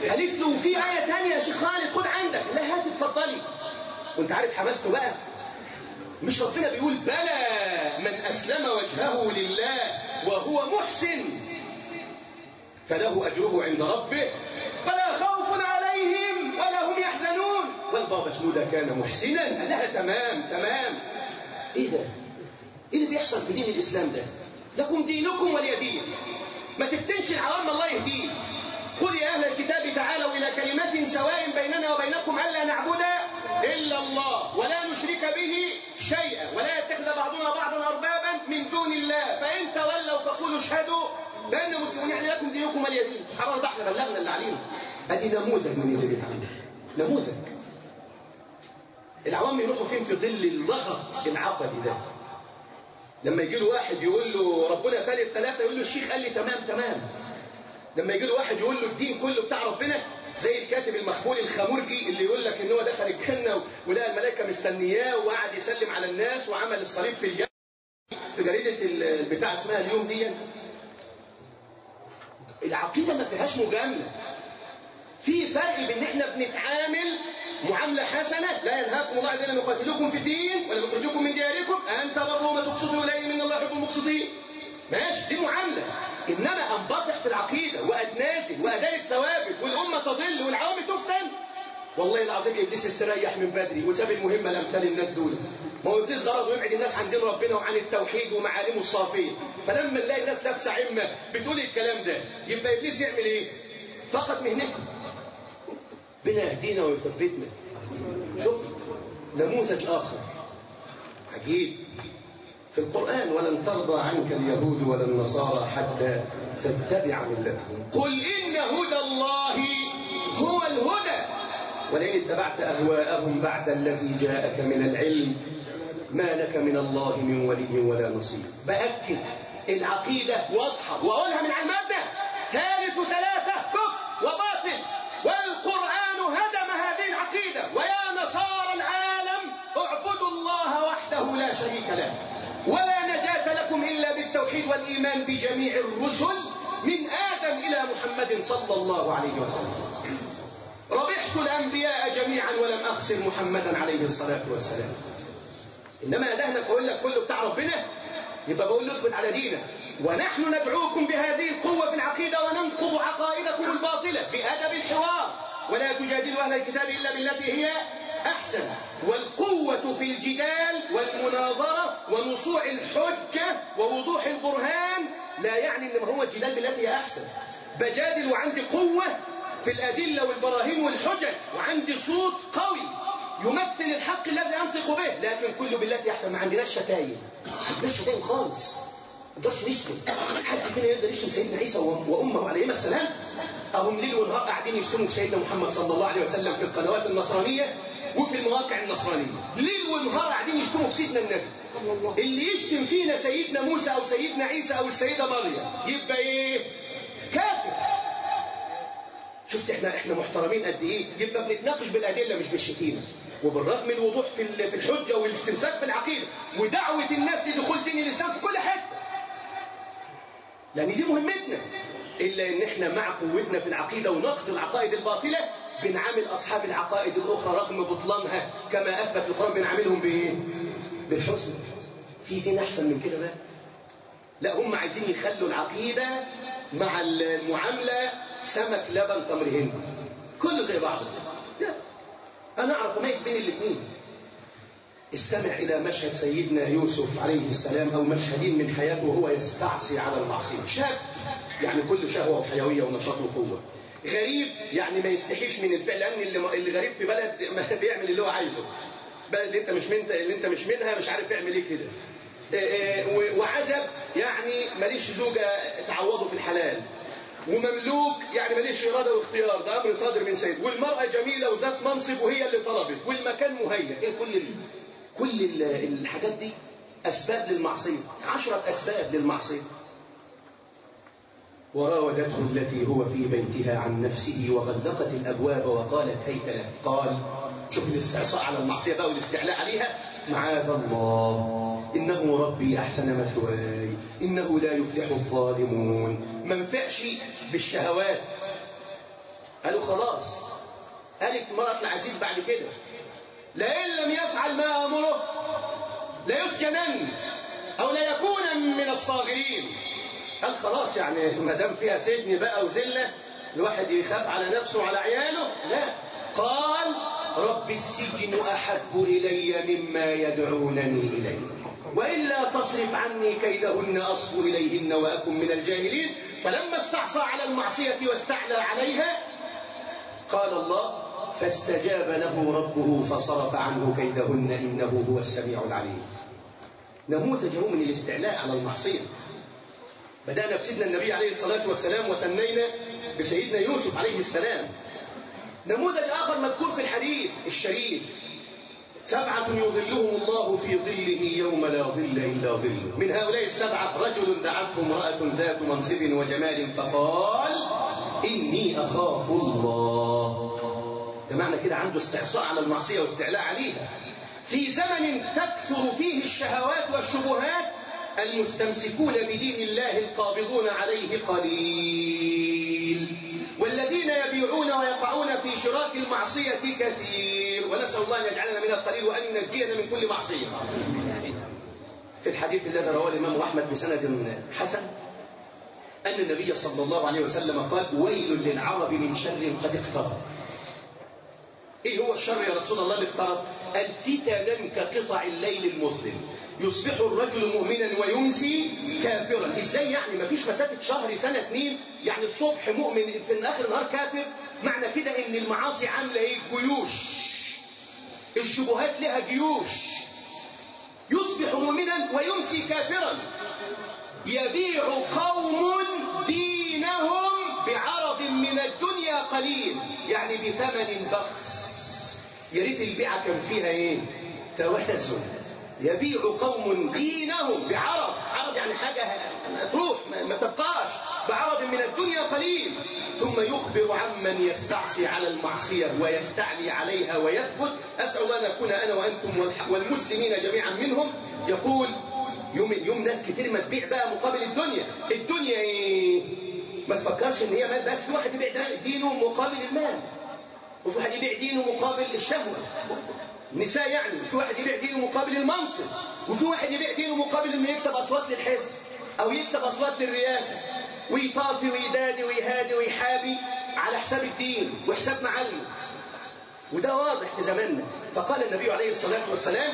قالت له في آية تانية يا شيخ خالد خد عندك لا هات اتفضلي وانت عارف حماسته بقى مش ربنا بيقول بلى من أسلم وجهه لله وهو محسن فله أجره عند ربه ولا خوف عليهم ولا هم يحزنون والبابا شنودة كان محسنا قال لها تمام تمام ايه ده ايه اللي بيحصل في دين الاسلام ده لكم دينكم ولي دين ما تفتنش العوام الله يهديه قل يا اهل الكتاب تعالوا الى كلمه سواء بيننا وبينكم الا نعبد الا الله ولا نشرك به شيئا ولا يتخذ بعضنا بعضا اربابا من دون الله فان تولوا فقولوا اشهدوا بان مسلمون يعني لكم دينكم ولي دين حرام بقى احنا بلغنا اللي علينا ادي نموذج من اللي بيتعمل نموذج العوام يروحوا فين في ظل اللغط العقدي ده لما يجي له واحد يقول له ربنا ثالث ثلاثة يقول له الشيخ قال لي تمام تمام لما يجي له واحد يقول له الدين كله بتاع ربنا زي الكاتب المخبول الخمرجي اللي يقول لك ان هو دخل الجنة ولقى الملائكة مستنياه وقعد يسلم على الناس وعمل الصليب في الجنة في جريدة البتاع اسمها اليوم دي العقيدة ما فيهاش مجاملة في فرق بين احنا بنتعامل معاملة حسنة لا ينهاكم الله عز وجل نقاتلوكم في الدين ولا نخرجوكم من دياركم أن تبروا ما تقصدوا إليه من الله يحب المقصدين ماشي دي معاملة إنما أنبطح في العقيدة وأتنازل وأداء الثوابت والأمة تضل والعوام تفتن والله العظيم ابليس استريح من بدري وساب المهمه لامثال الناس دول ما هو ابليس غرضه يبعد الناس عن دين ربنا وعن التوحيد ومعالمه الصافيه فلما نلاقي الناس لابسه عمه بتقول الكلام ده يبقى ابليس يعمل ايه؟ فقط مهنته ربنا يهدينا ويثبتنا شفت نموذج آخر عجيب في القرآن ولن ترضى عنك اليهود ولا النصارى حتى تتبع ملتهم قل إن هدى الله هو الهدى ولئن اتبعت أهواءهم بعد الذي جاءك من العلم ما لك من الله من ولي ولا نصير بأكد العقيدة واضحة وأقولها من على المادة ثالث ثلاثة كفر وباطل والقرآن هدم هذه العقيدة ويا نصارى العالم اعبدوا الله وحده لا شريك له ولا نجاة لكم إلا بالتوحيد والإيمان بجميع الرسل من آدم إلى محمد صلى الله عليه وسلم ربحت الأنبياء جميعا ولم أخسر محمدا عليه الصلاة والسلام إنما أدهنك أقول لك كله بتاع ربنا يبقى بقول له اثبت على دينك ونحن ندعوكم بهذه القوة في العقيدة وننقض عقائدكم الباطلة بأدب الحوار ولا تجادلوا أهل الكتاب إلا بالتي هي أحسن والقوة في الجدال والمناظرة ونصوع الحجة ووضوح البرهان لا يعني إنما هو الجدال بالتي هي أحسن بجادل وعندي قوة في الأدلة والبراهين والحجج وعندي صوت قوي يمثل الحق الذي أنطق به لكن كله بالتي أحسن ما عندناش شتايم ما عندناش شتايم خالص ما نقدرش نشتم حد فينا يقدر يشتم سيدنا عيسى وامه عليهما السلام اهم ليل ونهار قاعدين يشتموا في سيدنا محمد صلى الله عليه وسلم في القنوات النصرانيه وفي المواقع النصرانيه ليل ونهار قاعدين يشتموا في سيدنا النبي اللي يشتم فينا سيدنا موسى او سيدنا عيسى او السيده مريم يبقى ايه كافر شفت احنا احنا محترمين قد ايه يبقى بنتناقش بالادله مش بالشتيمه وبالرغم من الوضوح في في الحجه والاستمساك في العقيده ودعوه الناس لدخول دين الاسلام في كل حته لان دي مهمتنا الا ان احنا مع قوتنا في العقيده ونقد العقائد الباطله بنعامل اصحاب العقائد الاخرى رغم بطلانها كما اثبت القران بنعاملهم بايه؟ بالحسن في دين احسن من كده بقى لا هم عايزين يخلوا العقيده مع المعامله سمك لبن تمر هندي كله زي بعضه لا انا اعرف اميز بين الاثنين استمع إلى مشهد سيدنا يوسف عليه السلام أو مشهدين من حياته وهو يستعصي على المعصية شاب يعني كل شهوة وحيوية ونشاط وقوة غريب يعني ما يستحيش من الفعل لأن اللي, اللي غريب في بلد ما بيعمل اللي هو عايزه بلد اللي انت مش من اللي انت مش منها مش عارف يعمل ايه كده وعزب يعني ماليش زوجة تعوضه في الحلال ومملوك يعني ماليش إرادة واختيار ده أمر صادر من سيد والمرأة جميلة وذات منصب وهي اللي طلبت والمكان مهيأ إيه كل اللي كل الحاجات دي أسباب للمعصية عشرة أسباب للمعصية وراودته التي هو في بيتها عن نفسه وغلقت الأبواب وقالت هيت لك قال شوف الاستعصاء على المعصية بقى والاستعلاء عليها معاذ الله إنه ربي أحسن مثواي إنه لا يفلح الظالمون ما نفعش بالشهوات قالوا خلاص قالت مرة العزيز بعد كده لئن لم يفعل ما امره ليسجنن او ليكون من الصاغرين قال خلاص يعني ما دام فيها سجن بقى وذله الواحد يخاف على نفسه وعلى عياله لا قال رب السجن احب الي مما يدعونني اليه والا تصرف عني كيدهن اصب اليهن واكن من الجاهلين فلما استعصى على المعصيه واستعلى عليها قال الله فاستجاب له ربه فصرف عنه كيدهن انه هو السميع العليم نموذج هو من الاستعلاء على المعصيه بدانا بسيدنا النبي عليه الصلاه والسلام وثنينا بسيدنا يوسف عليه السلام نموذج اخر مذكور في الحديث الشريف سبعة يظلهم الله في ظله يوم لا ظل إلا ظله من هؤلاء السبعة رجل دعته امرأة ذات منصب وجمال فقال إني أخاف الله ده معنى كده عنده استعصاء على المعصية واستعلاء عليها في زمن تكثر فيه الشهوات والشبهات المستمسكون بدين الله القابضون عليه قليل والذين يبيعون ويقعون في شراك المعصية كثير ونسأل الله أن يجعلنا من القليل وأن ينجينا من كل معصية في الحديث الذي رواه الإمام أحمد بسند حسن أن النبي صلى الله عليه وسلم قال ويل للعرب من شر قد اقترب ايه هو الشر يا رسول الله اللي اقترب الفتن كقطع الليل المظلم يصبح الرجل مؤمنا ويمسي كافرا ازاي يعني ما فيش مسافه شهر سنه اتنين يعني الصبح مؤمن في اخر النهار كافر معنى كده ان المعاصي عامله ايه جيوش الشبهات لها جيوش يصبح مؤمنا ويمسي كافرا يبيع قوم دينهم بعرض من الدنيا قليل يعني بثمن بخس يا ريت البيعه كان فيها ايه توازن يبيع قوم دينهم بعرض عرض يعني حاجه ما تروح ما تبقاش بعرض من الدنيا قليل ثم يخبر عمن يستعصي على المعصيه ويستعلي عليها ويثبت اسال الله ان اكون انا وانتم والمسلمين جميعا منهم يقول يوم يوم ناس كتير ما تبيع بقى مقابل الدنيا الدنيا ايه ما تفكرش ان هي مال بس في واحد يبيع دينه مقابل المال وفي واحد يبيع دينه مقابل الشهوه نساء يعني في واحد يبيع دينه مقابل المنصب وفي واحد يبيع دينه مقابل انه يكسب اصوات للحزب او يكسب اصوات للرئاسه ويطافي ويدادي ويهادي ويحابي على حساب الدين وحساب معلمه وده واضح في زماننا فقال النبي عليه الصلاه والسلام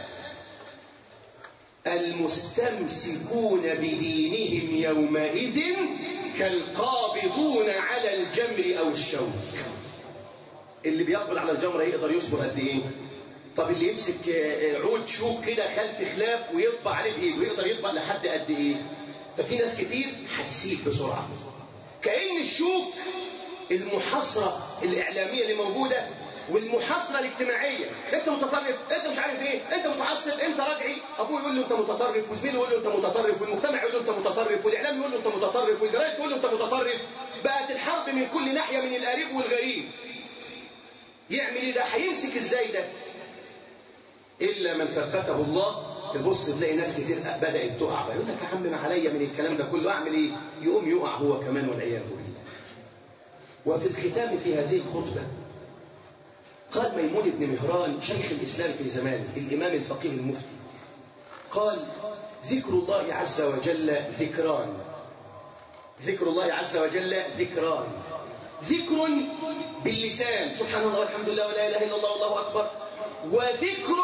المستمسكون بدينهم يومئذ كالقابضون على الجمر او الشوك اللي بيقبل على الجمره يقدر يصبر قد ايه طب اللي يمسك عود شوك كده خلف خلاف ويطبع عليه بايده ويقدر يطبع لحد قد ايه ففي ناس كتير هتسيب بسرعه كان الشوك المحاصره الاعلاميه اللي موجوده والمحاصره الاجتماعيه انت متطرف انت مش عارف ايه انت متعصب انت راجعي ابوه يقول له انت متطرف وزميله يقول له انت متطرف والمجتمع يقول له انت متطرف والاعلام يقول له انت متطرف والجرايد تقول له انت متطرف بقت الحرب من كل ناحيه من القريب والغريب يعمل ايه ده هيمسك ازاي ده الا من ثبته الله تبص تلاقي ناس كتير بدات تقع بقى يقول لك يا عم ما عليا من الكلام ده كله اعمل ايه يقوم يقع هو كمان والعياذ بالله وفي الختام في هذه الخطبه قال ميمون بن مهران شيخ الإسلام في زمانه الإمام الفقيه المفتي قال ذكر الله عز وجل ذكران ذكر الله عز وجل ذكران ذكر باللسان سبحان الله والحمد لله ولا إله إلا الله والله أكبر وذكر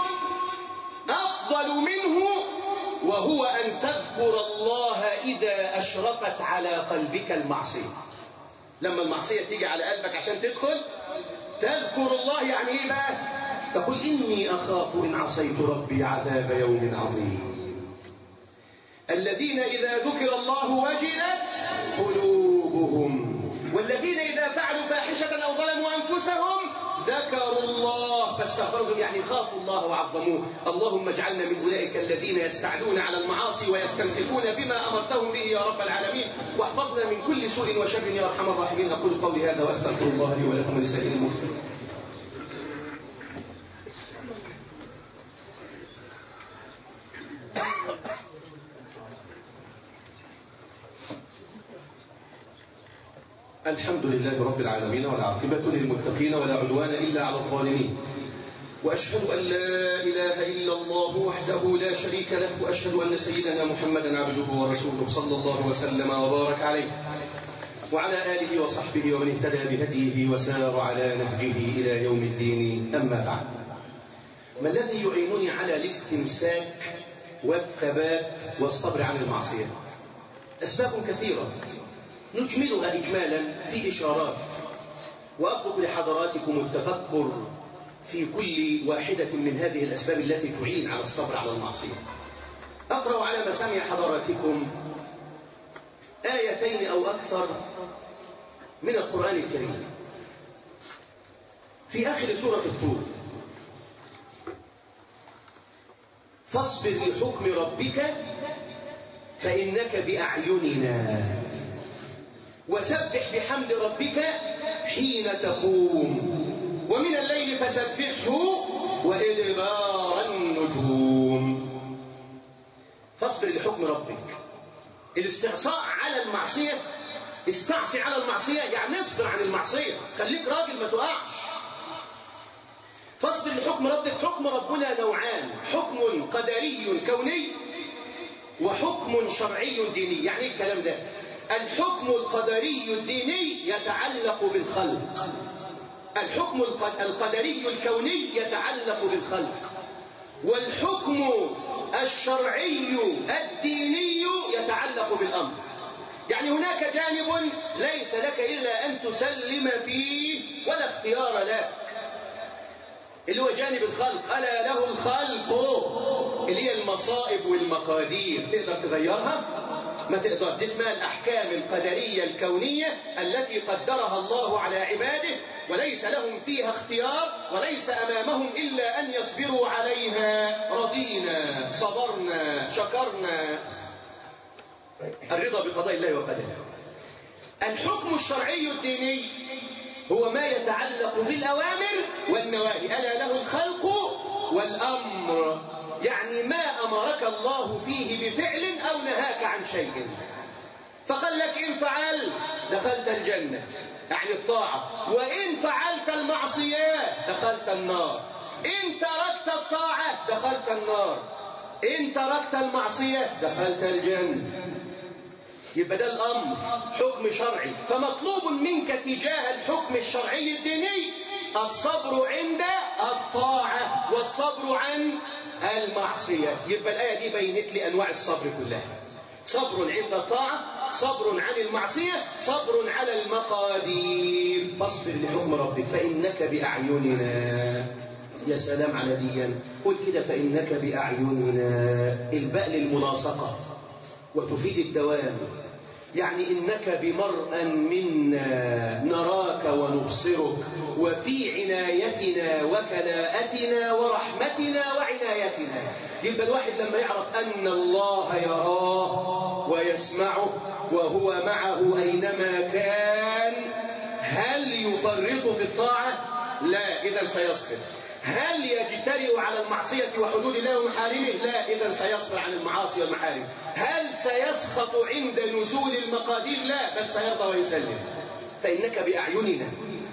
أفضل منه وهو أن تذكر الله إذا أشرفت على قلبك المعصية لما المعصية تيجي على قلبك عشان تدخل تذكر الله يعني ايه بقى تقول اني اخاف ان عصيت ربي عذاب يوم عظيم الذين اذا ذكر الله وجلت قلوبهم والذين اذا فعلوا فاحشه او ظلموا انفسهم ذكروا الله فاستغفروا يعني خافوا الله وعظموه اللهم اجعلنا من اولئك الذين يستعلون على المعاصي ويستمسكون بما امرتهم به يا رب العالمين واحفظنا من كل سوء وشر يا ارحم الراحمين اقول قولي هذا واستغفر الله لي ولكم ولسائر المسلمين الحمد لله رب العالمين والعاقبة للمتقين ولا عدوان إلا على الظالمين وأشهد أن لا إله إلا الله وحده لا شريك له وأشهد أن سيدنا محمدا عبده ورسوله صلى الله وسلم وبارك عليه وعلى آله وصحبه ومن اهتدى بهديه وسار على نهجه إلى يوم الدين أما بعد ما الذي يعينني على الاستمساك والثبات والصبر عن المعصية أسباب كثيرة نجملها إجمالا في إشارات وأطلب لحضراتكم التفكر في كل واحدة من هذه الأسباب التي تعين على الصبر على المعصية أقرأ على مسامع حضراتكم آيتين أو أكثر من القرآن الكريم في آخر سورة الطور فاصبر لحكم ربك فإنك بأعيننا وسبح بحمد ربك حين تقوم ومن الليل فسبحه وإدبار النجوم فاصبر لحكم ربك الاستعصاء على المعصية استعصي على المعصية يعني اصبر عن المعصية خليك راجل ما تقعش فاصبر لحكم ربك حكم ربنا نوعان حكم قدري كوني وحكم شرعي ديني يعني ايه الكلام ده الحكم القدري الديني يتعلق بالخلق الحكم القدري الكوني يتعلق بالخلق والحكم الشرعي الديني يتعلق بالأمر يعني هناك جانب ليس لك إلا أن تسلم فيه ولا اختيار لك اللي هو جانب الخلق ألا له الخلق اللي هي المصائب والمقادير تقدر تغيرها ما تقدر دي اسمها الأحكام القدرية الكونية التي قدرها الله على عباده وليس لهم فيها اختيار وليس أمامهم إلا أن يصبروا عليها رضينا صبرنا شكرنا الرضا بقضاء الله وقدره الحكم الشرعي الديني هو ما يتعلق بالأوامر والنواهي ألا له الخلق والأمر يعني ما أمرك الله فيه بفعل أو نهاك عن شيء فقال لك إن فعل دخلت الجنة يعني الطاعة وإن فعلت المعصية دخلت النار إن تركت الطاعة دخلت النار إن تركت المعصية دخلت الجنة يبقى ده الأمر حكم شرعي فمطلوب منك تجاه الحكم الشرعي الديني الصبر عند الطاعة والصبر عن المعصية يبقى الآية دي بينت لي أنواع الصبر كلها صبر عند الطاعة صبر عن المعصية صبر على المقادير فاصبر لحكم ربك فإنك بأعيننا يا سلام على ديا قل كده فإنك بأعيننا الباء للملاصقة وتفيد الدوام يعني إنك بمرأ منا نراك ونبصرك وفي عنايتنا وكلاءتنا ورحمتنا وعنايتنا يبقى الواحد لما يعرف أن الله يراه ويسمعه وهو معه أينما كان هل يفرط في الطاعة؟ لا إذا سيصبر هل يجترئ على المعصية وحدود الله ومحارمه؟ لا إذا سيصبر عن المعاصي والمحارم هل سيسخط عند نزول المقادير؟ لا بل سيرضى ويسلم فإنك بأعيننا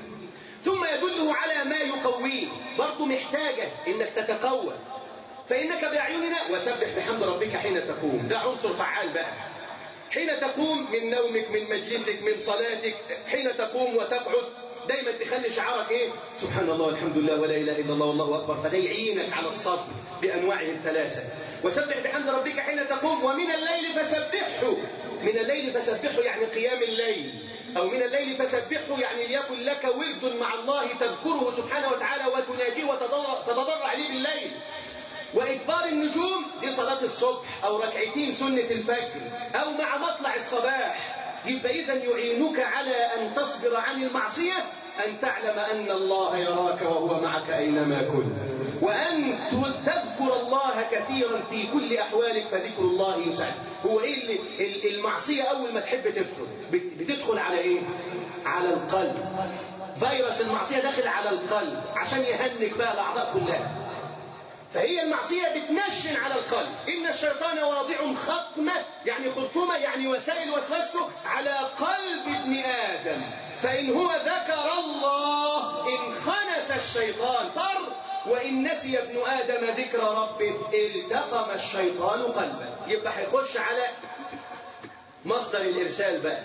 ثم يدله على ما يقويه برضه محتاجة إنك تتقوى فإنك بأعيننا وسبح بحمد ربك حين تقوم ده عنصر فعال بقى حين تقوم من نومك من مجلسك من صلاتك حين تقوم وتقعد دايما تخلي شعارك ايه سبحان الله والحمد لله ولا اله الا الله والله اكبر فده يعينك على الصبر بانواعه الثلاثه وسبح بحمد ربك حين تقوم ومن الليل فسبحه من الليل فسبحه يعني قيام الليل أو من الليل فسبحه يعني ليكن لك ورد مع الله تذكره سبحانه وتعالى وتناجيه وتتضرع عليه بالليل وإدبار النجوم دي صلاة الصبح أو ركعتين سنة الفجر أو مع مطلع الصباح يبقى إذا يعينك على أن تصبر عن المعصية أن تعلم أن الله يراك وهو معك أينما كنت وأن تذكر الله كثيرا في كل أحوالك فذكر الله يسعد هو إيه اللي المعصية أول ما تحب تدخل بتدخل على إيه؟ على القلب فيروس المعصية داخل على القلب عشان يهنك بقى الأعضاء كلها فهي المعصية بتنشن على القلب إن الشيطان واضع خطمة يعني خطومة يعني وسائل وسوسته على قلب ابن آدم فإن هو ذكر الله انخنس الشيطان فر وإن نسي ابن آدم ذكر ربه التقم الشيطان قلبه يبقى هيخش على مصدر الإرسال بقى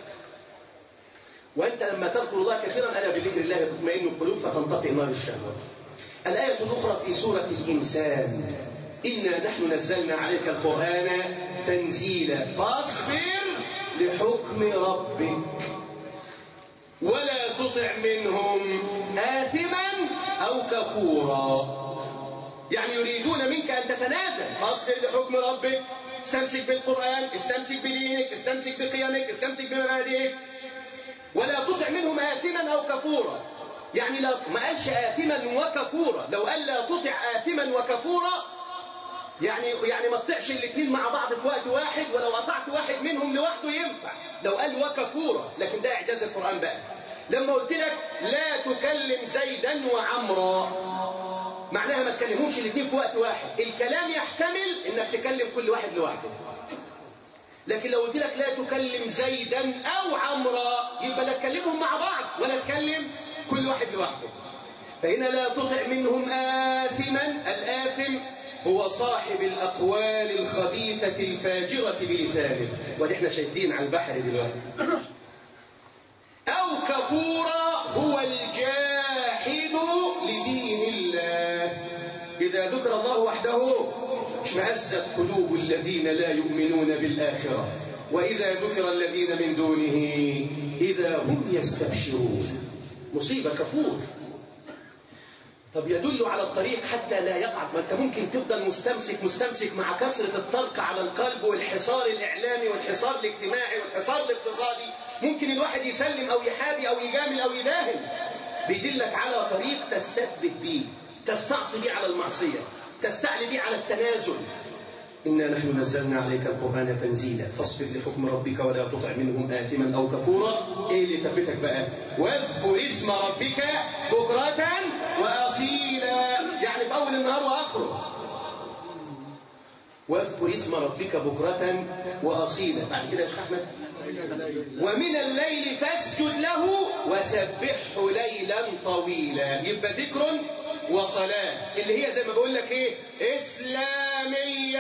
وأنت لما تذكر الله كثيرا ألا بذكر الله تطمئن القلوب فتنطفئ نار الشهوات الآية الأخرى في سورة الإنسان إنا نحن نزلنا عليك القرآن تنزيلا فاصبر لحكم ربك ولا تطع منهم آثما أو كفورا يعني يريدون منك أن تتنازل فاصبر لحكم ربك استمسك بالقرآن استمسك بدينك استمسك بقيمك استمسك بمبادئك ولا تطع منهم آثما أو كفورا يعني لا ما قالش آثما وكفورا لو قال لا تطع آثما وكفورا يعني يعني ما تطيعش الاثنين مع بعض في وقت واحد ولو قطعت واحد منهم لوحده ينفع لو قال وكفورا لكن ده اعجاز القران بقى لما قلت لك لا تكلم زيدا وعمرا معناها ما تكلمهمش الاثنين في وقت واحد الكلام يحتمل انك تكلم كل واحد لوحده لكن لو قلت لك لا تكلم زيدا او عمرا يبقى لا تكلمهم مع بعض ولا تكلم كل واحد لوحده فهنا لا تطع منهم آثما الآثم هو صاحب الأقوال الخبيثة الفاجرة بلسانه ودي احنا شايفين على البحر دلوقتي أو كفورا هو الجاحد لدين الله إذا ذكر الله وحده اشمأزت قلوب الذين لا يؤمنون بالآخرة وإذا ذكر الذين من دونه إذا هم يستبشرون مصيبة كفور طب يدل على الطريق حتى لا يقع ما انت ممكن تفضل مستمسك مستمسك مع كثرة الطرق على القلب والحصار الإعلامي والحصار الاجتماعي والحصار الاقتصادي ممكن الواحد يسلم أو يحابي أو يجامل أو يداهن بيدلك على طريق تستثبت بيه تستعصي بيه على المعصية تستعلي بيه على التنازل إنا نحن نزلنا عليك القرآن تنزيلا فاصبر لحكم ربك ولا تطع منهم آثما أو كفورا إيه اللي ثبتك بقى واذكر اسم ربك بكرة وأصيلا يعني في أول النهار وآخره واذكر اسم ربك بكرة وأصيلا بعد كده يا شيخ أحمد ومن الليل فاسجد له وسبحه ليلا طويلا يبقى ذكر وصلاة اللي هي زي ما بقول لك ايه إسلامية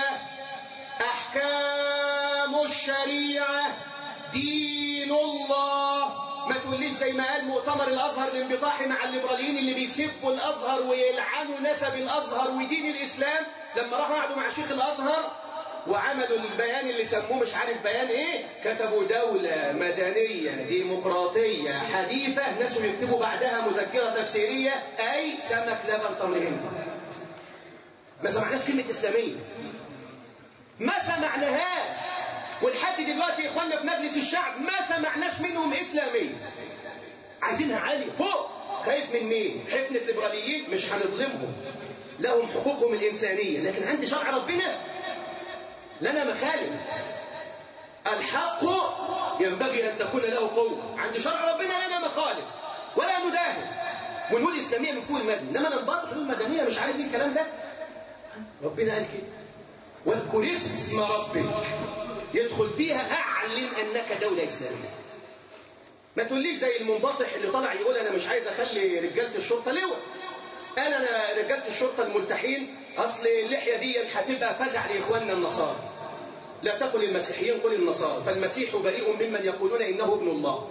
أحكام الشريعة دين الله ما تقوليش زي ما قال مؤتمر الازهر الانبطاحي مع الليبراليين اللي بيسبوا الازهر ويلعنوا نسب الازهر ودين الاسلام لما راحوا قعدوا مع شيخ الازهر وعملوا البيان اللي سموه مش عارف بيان ايه كتبوا دولة مدنية ديمقراطية حديثة ناس يكتبوا بعدها مذكرة تفسيرية اي سمك لبن تمر هند ما سمعناش كلمة اسلامية ما سمعناهاش ولحد دلوقتي يا اخواننا في مجلس الشعب ما سمعناش منهم اسلاميه عايزينها عاليه فوق خايف من مين حفنه ليبراليين مش هنظلمهم لهم حقوقهم الانسانيه لكن عند شرع ربنا لنا مخالف الحق ينبغي ان تكون له قوه عند شرع ربنا لنا مخالف ولا نداهن ونقول اسلاميه من فوق المبنى انما ننبط حلول مدنيه مش عارف ايه الكلام ده ربنا قال كده واذكر اسم ربك يدخل فيها اعلن انك دوله اسلاميه ما تقوليش زي المنبطح اللي طلع يقول انا مش عايز اخلي رجاله الشرطه لواء قال انا رجاله الشرطه الملتحين اصل اللحيه دي هتبقى فزع لاخواننا النصارى لا تقل المسيحيين قل النصارى فالمسيح بريء ممن يقولون انه ابن الله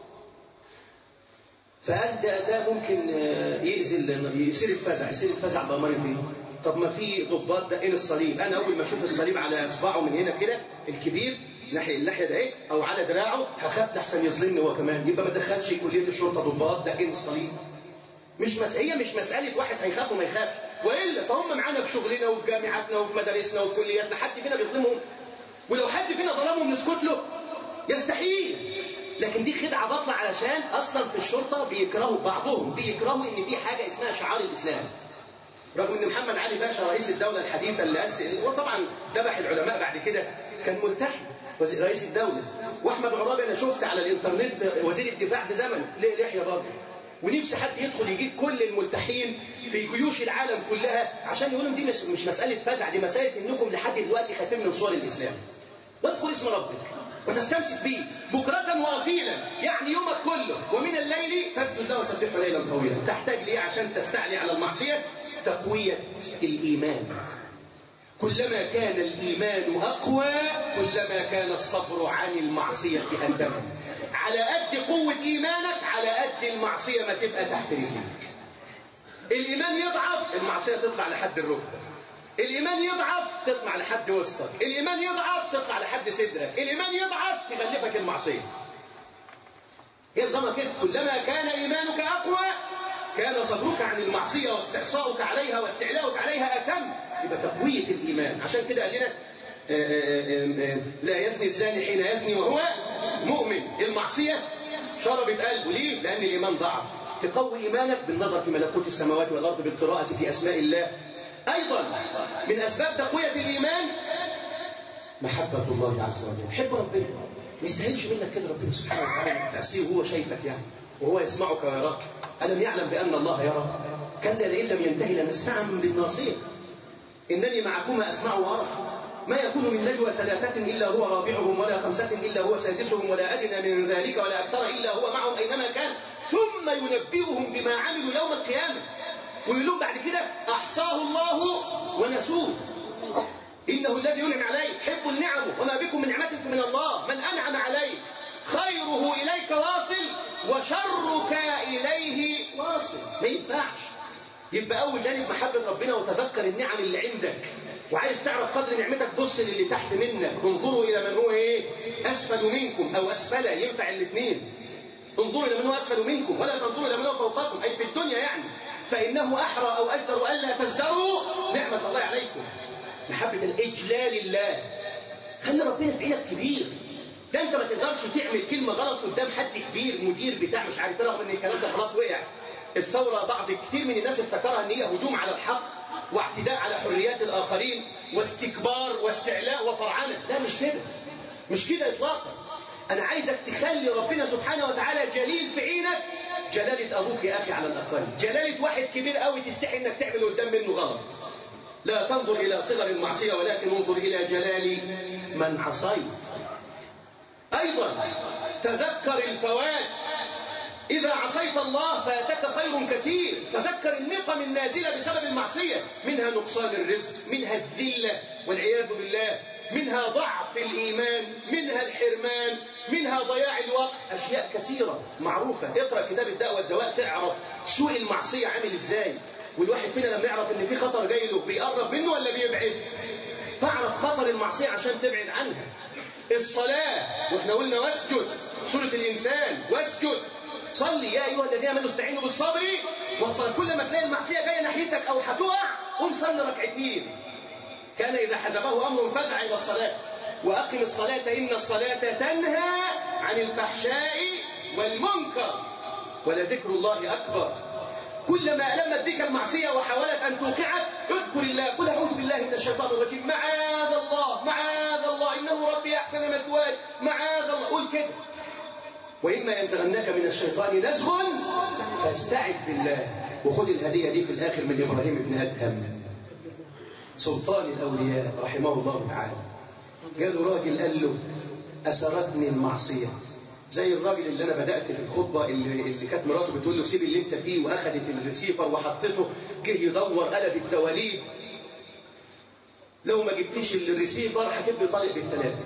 فقال ده ده ممكن يأذي يصير الفزع يصير الفزع بمرض ايه طب ما في ضباط دقين الصليب انا اول ما اشوف الصليب على اصبعه من هنا كده الكبير ناحيه اللحيه ده ايه او على دراعه هخاف لحسن يظلمني هو كمان يبقى ما دخلش كليه الشرطه ضباط دقين الصليب مش مس... هي مش مساله واحد هيخاف وما يخافش والا فهم معانا في شغلنا وفي جامعاتنا وفي مدارسنا وفي كلياتنا حد فينا بيظلمهم ولو حد فينا ظلمهم نسكت له يستحيل لكن دي خدعه باطله علشان اصلا في الشرطه بيكرهوا بعضهم بيكرهوا ان في حاجه اسمها شعار الاسلام رغم ان محمد علي باشا رئيس الدوله الحديثه اللي أسئل وطبعا ذبح العلماء بعد كده كان ملتحي رئيس الدوله واحمد عرابي انا شفت على الانترنت وزير الدفاع في زمن ليه لحيه برضه ونفسي حد يدخل يجيب كل الملتحين في جيوش العالم كلها عشان يقولوا دي مش مساله فزع دي مساله انكم لحد دلوقتي خايفين من صور الاسلام واذكر اسم ربك وتستمسك به بكرة وأصيلا يعني يومك كله ومن الليل فاسجد له وسبحه ليلا طويلا تحتاج ليه عشان تستعلي على المعصية تقوية الإيمان كلما كان الإيمان أقوى كلما كان الصبر عن المعصية أتم على قد قوة إيمانك على قد المعصية ما تبقى تحت رجلك الإيمان يضعف المعصية تطلع لحد الركبة الإيمان يضعف تطلع لحد وسطك الإيمان يضعف تطلع لحد صدرك الإيمان يضعف تغلبك المعصية هي نظامها كده كلما كان إيمانك أقوى كان صبرك عن المعصية واستعصاؤك عليها واستعلاؤك عليها أتم يبقى تقوية الإيمان عشان كده قال لنا لا يزني الزاني حين يزني وهو مؤمن المعصية شربت قلبه ليه؟ لأن الإيمان ضعف تقوي إيمانك بالنظر في ملكوت السماوات والأرض بالقراءة في أسماء الله أيضا من أسباب تقوية الإيمان محبة الله عز وجل حب ربنا ما يستاهلش منك كده ربنا سبحانه وتعالى تأسيه وهو شايفك يعني وهو يسمعك ويراك ألم يعلم بأن الله يرى كلا لئن لم ينتهي لنسمعا بالناصية إنني معكما أسمع وأرى ما يكون من نجوى ثلاثة إلا هو رابعهم ولا خمسة إلا هو سادسهم ولا أدنى من ذلك ولا أكثر إلا هو معهم أينما كان ثم ينبئهم بما عملوا يوم القيامة ويقول لهم بعد كده أحصاه الله ونسوه إنه الذي ينعم عليه حب النعم وما بكم من نعمة فمن الله من أنعم عليه خيره إليك واصل وشرك إليه واصل ما ينفعش يبقى أول جانب محبة ربنا وتذكر النعم اللي عندك وعايز تعرف قدر نعمتك بص للي تحت منك انظروا إلى من هو إيه أسفل منكم أو أسفل ينفع الاثنين انظروا إلى من هو أسفل منكم ولا تنظروا إلى من هو فوقكم أي في الدنيا يعني فإنه أحرى أو أجدر ألا تزدروا نعمة الله عليكم محبة الإجلال الله خلي ربنا في عينك كبير ده انت ما تقدرش تعمل كلمه غلط قدام حد كبير مدير بتاع مش عارف رغم ان الكلام ده خلاص وقع الثوره بعض كتير من الناس افتكرها ان هي هجوم على الحق واعتداء على حريات الاخرين واستكبار واستعلاء وفرعنه لا مش كده مش كده اطلاقا انا عايزك تخلي ربنا سبحانه وتعالى جليل في عينك جلاله ابوك يا اخي على الاقل جلاله واحد كبير قوي تستحي انك تعمل قدام منه غلط لا تنظر الى صغر المعصيه ولكن انظر الى جلال من عصيت أيضا تذكر الفوات إذا عصيت الله فاتك خير كثير تذكر النقم النازلة بسبب المعصية منها نقصان الرزق منها الذلة والعياذ بالله منها ضعف الإيمان منها الحرمان منها ضياع الوقت أشياء كثيرة معروفة اقرأ كتاب الداء والدواء تعرف سوء المعصية عامل إزاي والواحد فينا لما يعرف ان في خطر جاي له بيقرب منه ولا بيبعد تعرف خطر المعصية عشان تبعد عنها الصلاة واحنا قلنا واسجد سورة الإنسان واسجد صلي يا أيها الذين آمنوا استعينوا بالصبر والصلاة كل ما تلاقي المعصية جاية ناحيتك أو هتقع قوم صلي ركعتين كان إذا حزبه أمر فزع إلى الصلاة وأقم الصلاة إن الصلاة تنهى عن الفحشاء والمنكر ولذكر الله أكبر كلما ألمت بك المعصية وحاولت أن توقعك اذكر الله قل أعوذ بالله من الشيطان الرجيم معاذ الله معاذ الله إنه ربي أحسن مثواي معاذ الله قول كده وإما ينزغنك من الشيطان نزغ فاستعذ بالله وخذ الهدية دي في الآخر من إبراهيم بن أدهم سلطان الأولياء رحمه الله تعالى قالوا راجل قال له أسرتني المعصية زي الراجل اللي انا بدات في الخطبه اللي, اللي كانت مراته بتقول له سيب اللي انت فيه واخدت الريسيفر وحطته جه يدور قلب الدواليب لو ما جبتيش الريسيفر هتبقي طالق بالثلاثه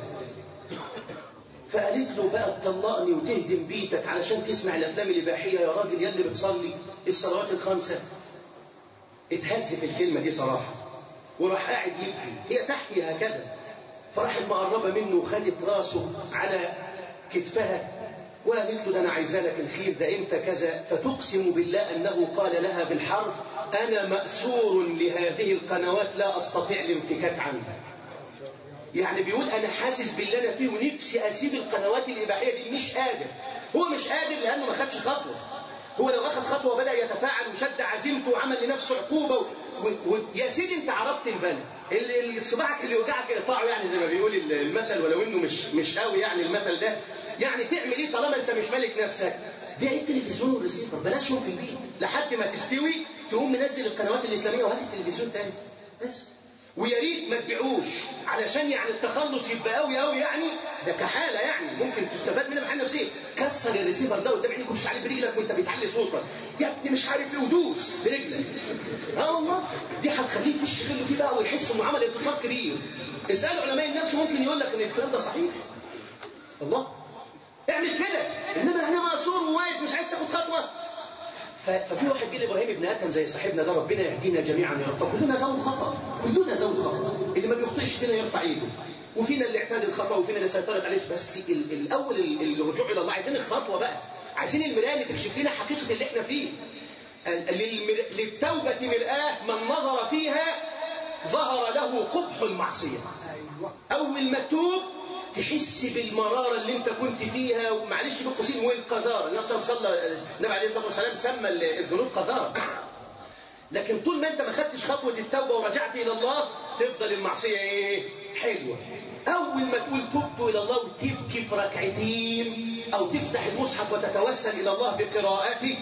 فقالت له بقى تطلقني وتهدم بيتك علشان تسمع الافلام الاباحيه يا راجل يا اللي بتصلي الصلوات الخمسه اتهز في الكلمه دي صراحه وراح قاعد يبكي هي تحكي هكذا فراحت مقربه منه وخدت راسه على كتفها وقالت له ده انا عايزه لك الخير ده انت كذا فتقسم بالله انه قال لها بالحرف انا ماسور لهذه القنوات لا استطيع الانفكاك عنها يعني بيقول انا حاسس باللي انا فيه ونفسي اسيب القنوات الاباحيه دي مش قادر هو مش قادر لانه ما خدش خطوه هو لو اخذ خطوه وبدا يتفاعل وشد عزيمته وعمل لنفسه عقوبه ويا سيدي انت عرفت البلد اللي صباعك اللي يوجعك اقطعه يعني زي ما بيقول المثل ولو انه مش مش قوي يعني المثل ده يعني تعمل ايه طالما انت مش مالك نفسك بيع التلفزيون والريسيفر بلاش شوف البيت لحد ما تستوي تقوم منزل القنوات الاسلاميه وهات التلفزيون تاني بس ويا ريت ما تبيعوش علشان يعني التخلص يبقى قوي قوي يعني ده كحاله يعني ممكن تستفاد منها محل نفسيه كسر الريسيفر ده قدام عينيك ومش عليه برجلك وانت بتعلي صوتك يا ابني مش عارف ايه ودوس برجلك اه والله دي هتخليه في الشغل فيه بقى ويحس انه عمل انتصار كبير اسال علماء النفس ممكن يقول لك ان الكلام ده صحيح الله اعمل كده انما انا مقصور وواقف مش عايز تاخد خطوه ففي واحد جه لابراهيم ابن ادم زي صاحبنا ده ربنا يهدينا جميعا يا رب فكلنا ذو خطا كلنا ذو خطا اللي ما بيخطئش فينا يرفع ايده وفينا اللي اعتاد الخطا وفينا اللي سيطرت عليه بس ال- الاول ال- الرجوع الى الله عايزين الخطوه بقى عايزين المرايه اللي تكشف لنا حقيقه اللي احنا فيه ال- للمر- للتوبه مرآه من نظر فيها ظهر له قبح المعصيه اول ما تتوب تحس بالمرارة اللي انت كنت فيها ومعلش بالقوسين والقذارة النبي صلى الله عليه وسلم النبي عليه الصلاة والسلام سمى الذنوب قذارة لكن طول ما انت ما خدتش خطوة التوبة ورجعت إلى الله تفضل المعصية ايه حلوة أول ما تقول تبت إلى الله وتبكي في ركعتين أو تفتح المصحف وتتوسل إلى الله بقراءته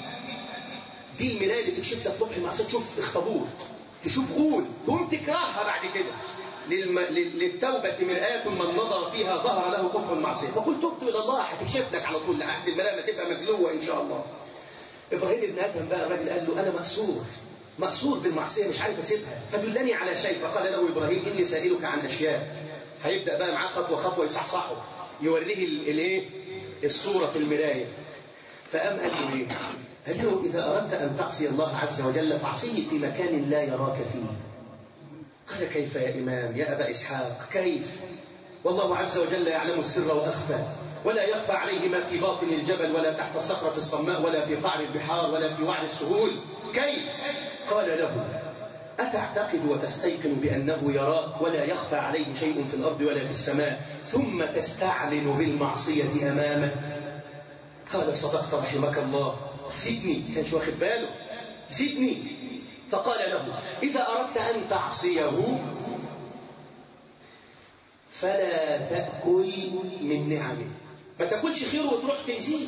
دي المراية اللي تكشف لك قبح المعصية تشوف اخطبوط تشوف غول تقوم تكرهها بعد كده للم... لل- للتوبة مرآة من نظر فيها ظهر له قبح المعصية فقل تبت إلى الله هتكشف لك على طول لعهد الملامة تبقى مجلوة إن شاء الله إبراهيم ابن آدم بقى الراجل قال له أنا مأسور مأسور بالمعصية مش عارف أسيبها فدلني على شيء فقال له إبراهيم إني سائلك عن أشياء هيبدأ بقى معاه خطوة خطوة يصحصحه يوريه ال- الإيه الصورة في المراية فقام قال له إيه قال له إذا أردت أن تعصي الله عز وجل فاعصيه في مكان لا يراك فيه قال كيف يا إمام يا أبا إسحاق كيف والله عز وجل يعلم السر وأخفى ولا يخفى عليه ما في باطن الجبل ولا تحت الصخرة الصماء ولا في قعر البحار ولا في وعر السهول كيف قال له أتعتقد وتستيقن بأنه يراك ولا يخفى عليه شيء في الأرض ولا في السماء ثم تستعلن بالمعصية أمامه قال صدقت رحمك الله سيبني كانش واخد باله سيبني فقال له إذا أردت أن تعصيه فلا تأكل من نعمه ما تاكلش خير وتروح تأذيه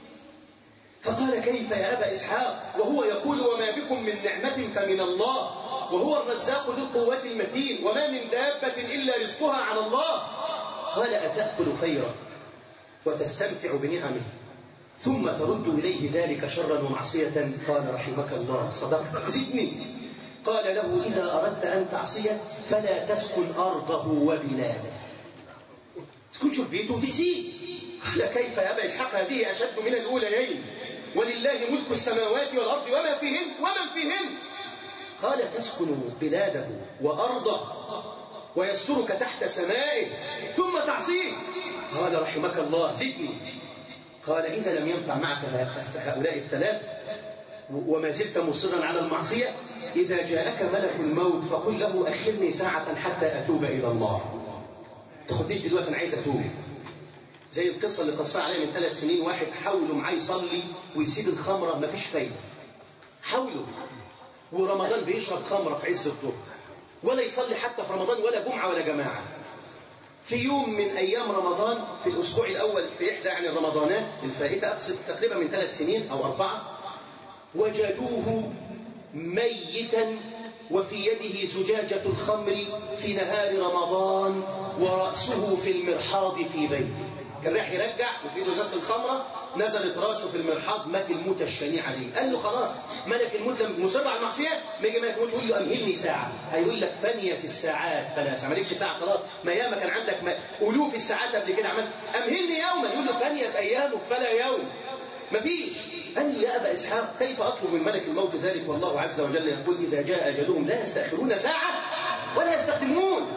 فقال كيف يا أبا إسحاق وهو يقول وما بكم من نعمة فمن الله وهو الرزاق ذو القوة المتين وما من دابة إلا رزقها على الله قال أتأكل خيرا وتستمتع بنعمه ثم ترد إليه ذلك شرا ومعصية قال رحمك الله صدقت زدني قال له إذا أردت أن تعصيه فلا تسكن أرضه وبلاده تسكنش في بيته وتأذيه قال كيف يا أبا إسحاق هذه أشد من الأوليين ولله ملك السماوات والأرض وما فيهن ومن فيهن قال تسكن بلاده وأرضه ويسترك تحت سمائه ثم تعصيه قال رحمك الله زدني قال إذا لم ينفع معك هؤلاء الثلاث وما زلت مصرا على المعصية إذا جاءك ملك الموت فقل له أخرني ساعة حتى أتوب إلى الله تاخدنيش دلوقتي أنا عايز أتوب زي القصة اللي قصها عليا من ثلاث سنين واحد حاولوا معاه يصلي ويسيب الخمرة مفيش فايدة حاولوا ورمضان بيشرب خمرة في عز الظهر ولا يصلي حتى في رمضان ولا جمعة ولا جماعة في يوم من أيام رمضان في الأسبوع الأول في إحدى يعني الرمضانات الفائتة أقصد تقريبا من ثلاث سنين أو أربعة وجدوه ميتا وفي يده زجاجة الخمر في نهار رمضان ورأسه في المرحاض في بيته كان رايح يرجع وفي ايده ازازه الخمره نزلت راسه في المرحاض مات الموت الشنيعه دي قال له خلاص ملك الموت لما مصر على المعصيه ما يجي ملك الموت يقول له امهلني ساعه هيقول لك فنيت الساعات فلا ساعه مالكش ساعه خلاص ما ياما كان عندك ما الوف الساعات قبل كده عملت امهلني يوما يقول له فنيت ايامك فلا يوم مفيش قال له يا ابا اسحاق كيف اطلب من ملك الموت ذلك والله عز وجل يقول اذا جاء اجلهم لا يستاخرون ساعه ولا يستقدمون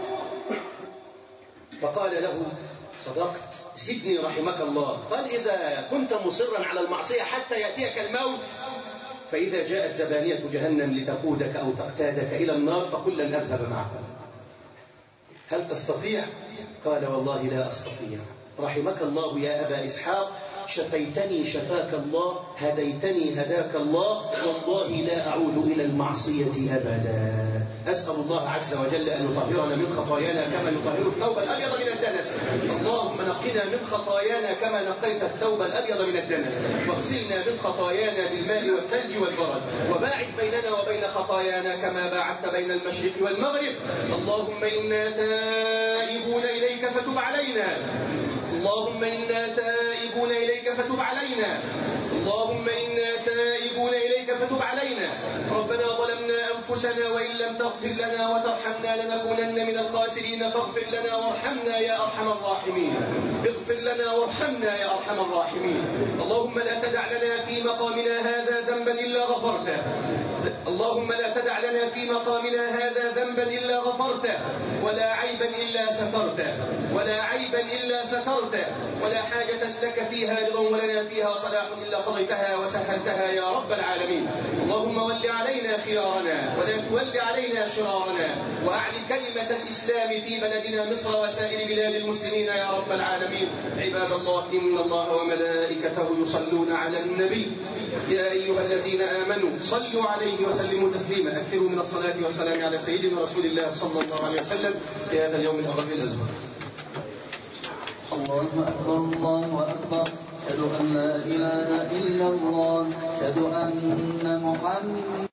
فقال له صدقت سيدني رحمك الله قال إذا كنت مصرا على المعصية حتى يأتيك الموت فإذا جاءت زبانية جهنم لتقودك أو تقتادك إلى النار فقل لن أذهب معكم هل تستطيع؟ قال والله لا أستطيع رحمك الله يا أبا إسحاق شفيتني شفاك الله هديتني هداك الله والله لا أعود إلى المعصية أبدا أسأل الله عز وجل أن يطهرنا من خطايانا كما يطهر الثوب الأبيض من الدنس اللهم نقنا من خطايانا كما نقيت الثوب الأبيض من الدنس واغسلنا من خطايانا بالماء والثلج والبرد وباعد بيننا وبين خطايانا كما باعدت بين المشرق والمغرب اللهم إنا تائبون إليك فتب علينا اللهم إنا تائبون إليك فتب علينا اللهم إنا تائبون إليك فتب علينا ربنا ظلمنا أنفسنا وإن لم تغفر لنا وترحمنا لنكونن من الخاسرين فاغفر لنا وارحمنا يا أرحم الراحمين اغفر لنا وارحمنا يا أرحم الراحمين اللهم لا تدع لنا في مقامنا هذا ذنبا إلا غفرته اللهم لا تدع لنا في مقامنا هذا ذنبا إلا غفرته ولا عيبا إلا سترته ولا عيبا إلا سترته ولا حاجة لك فيها رضا ولنا فيها صلاح إلا قضيتها وسهلتها يا رب العالمين اللهم ول علينا خيارنا ولا تول علينا شرارنا وأعل كلمة الإسلام في بلدنا مصر وسائر بلاد المسلمين يا رب العالمين عباد الله إن الله وملائكته يصلون على النبي يا أيها الذين آمنوا صلوا عليه وسلموا تسليما أكثروا من الصلاة والسلام على سيدنا رسول الله صلى الله عليه وسلم في هذا اليوم الأغر الأزهر الله أكبر الله أكبر أشهد أن لا إله إلا الله أشهد أن محمد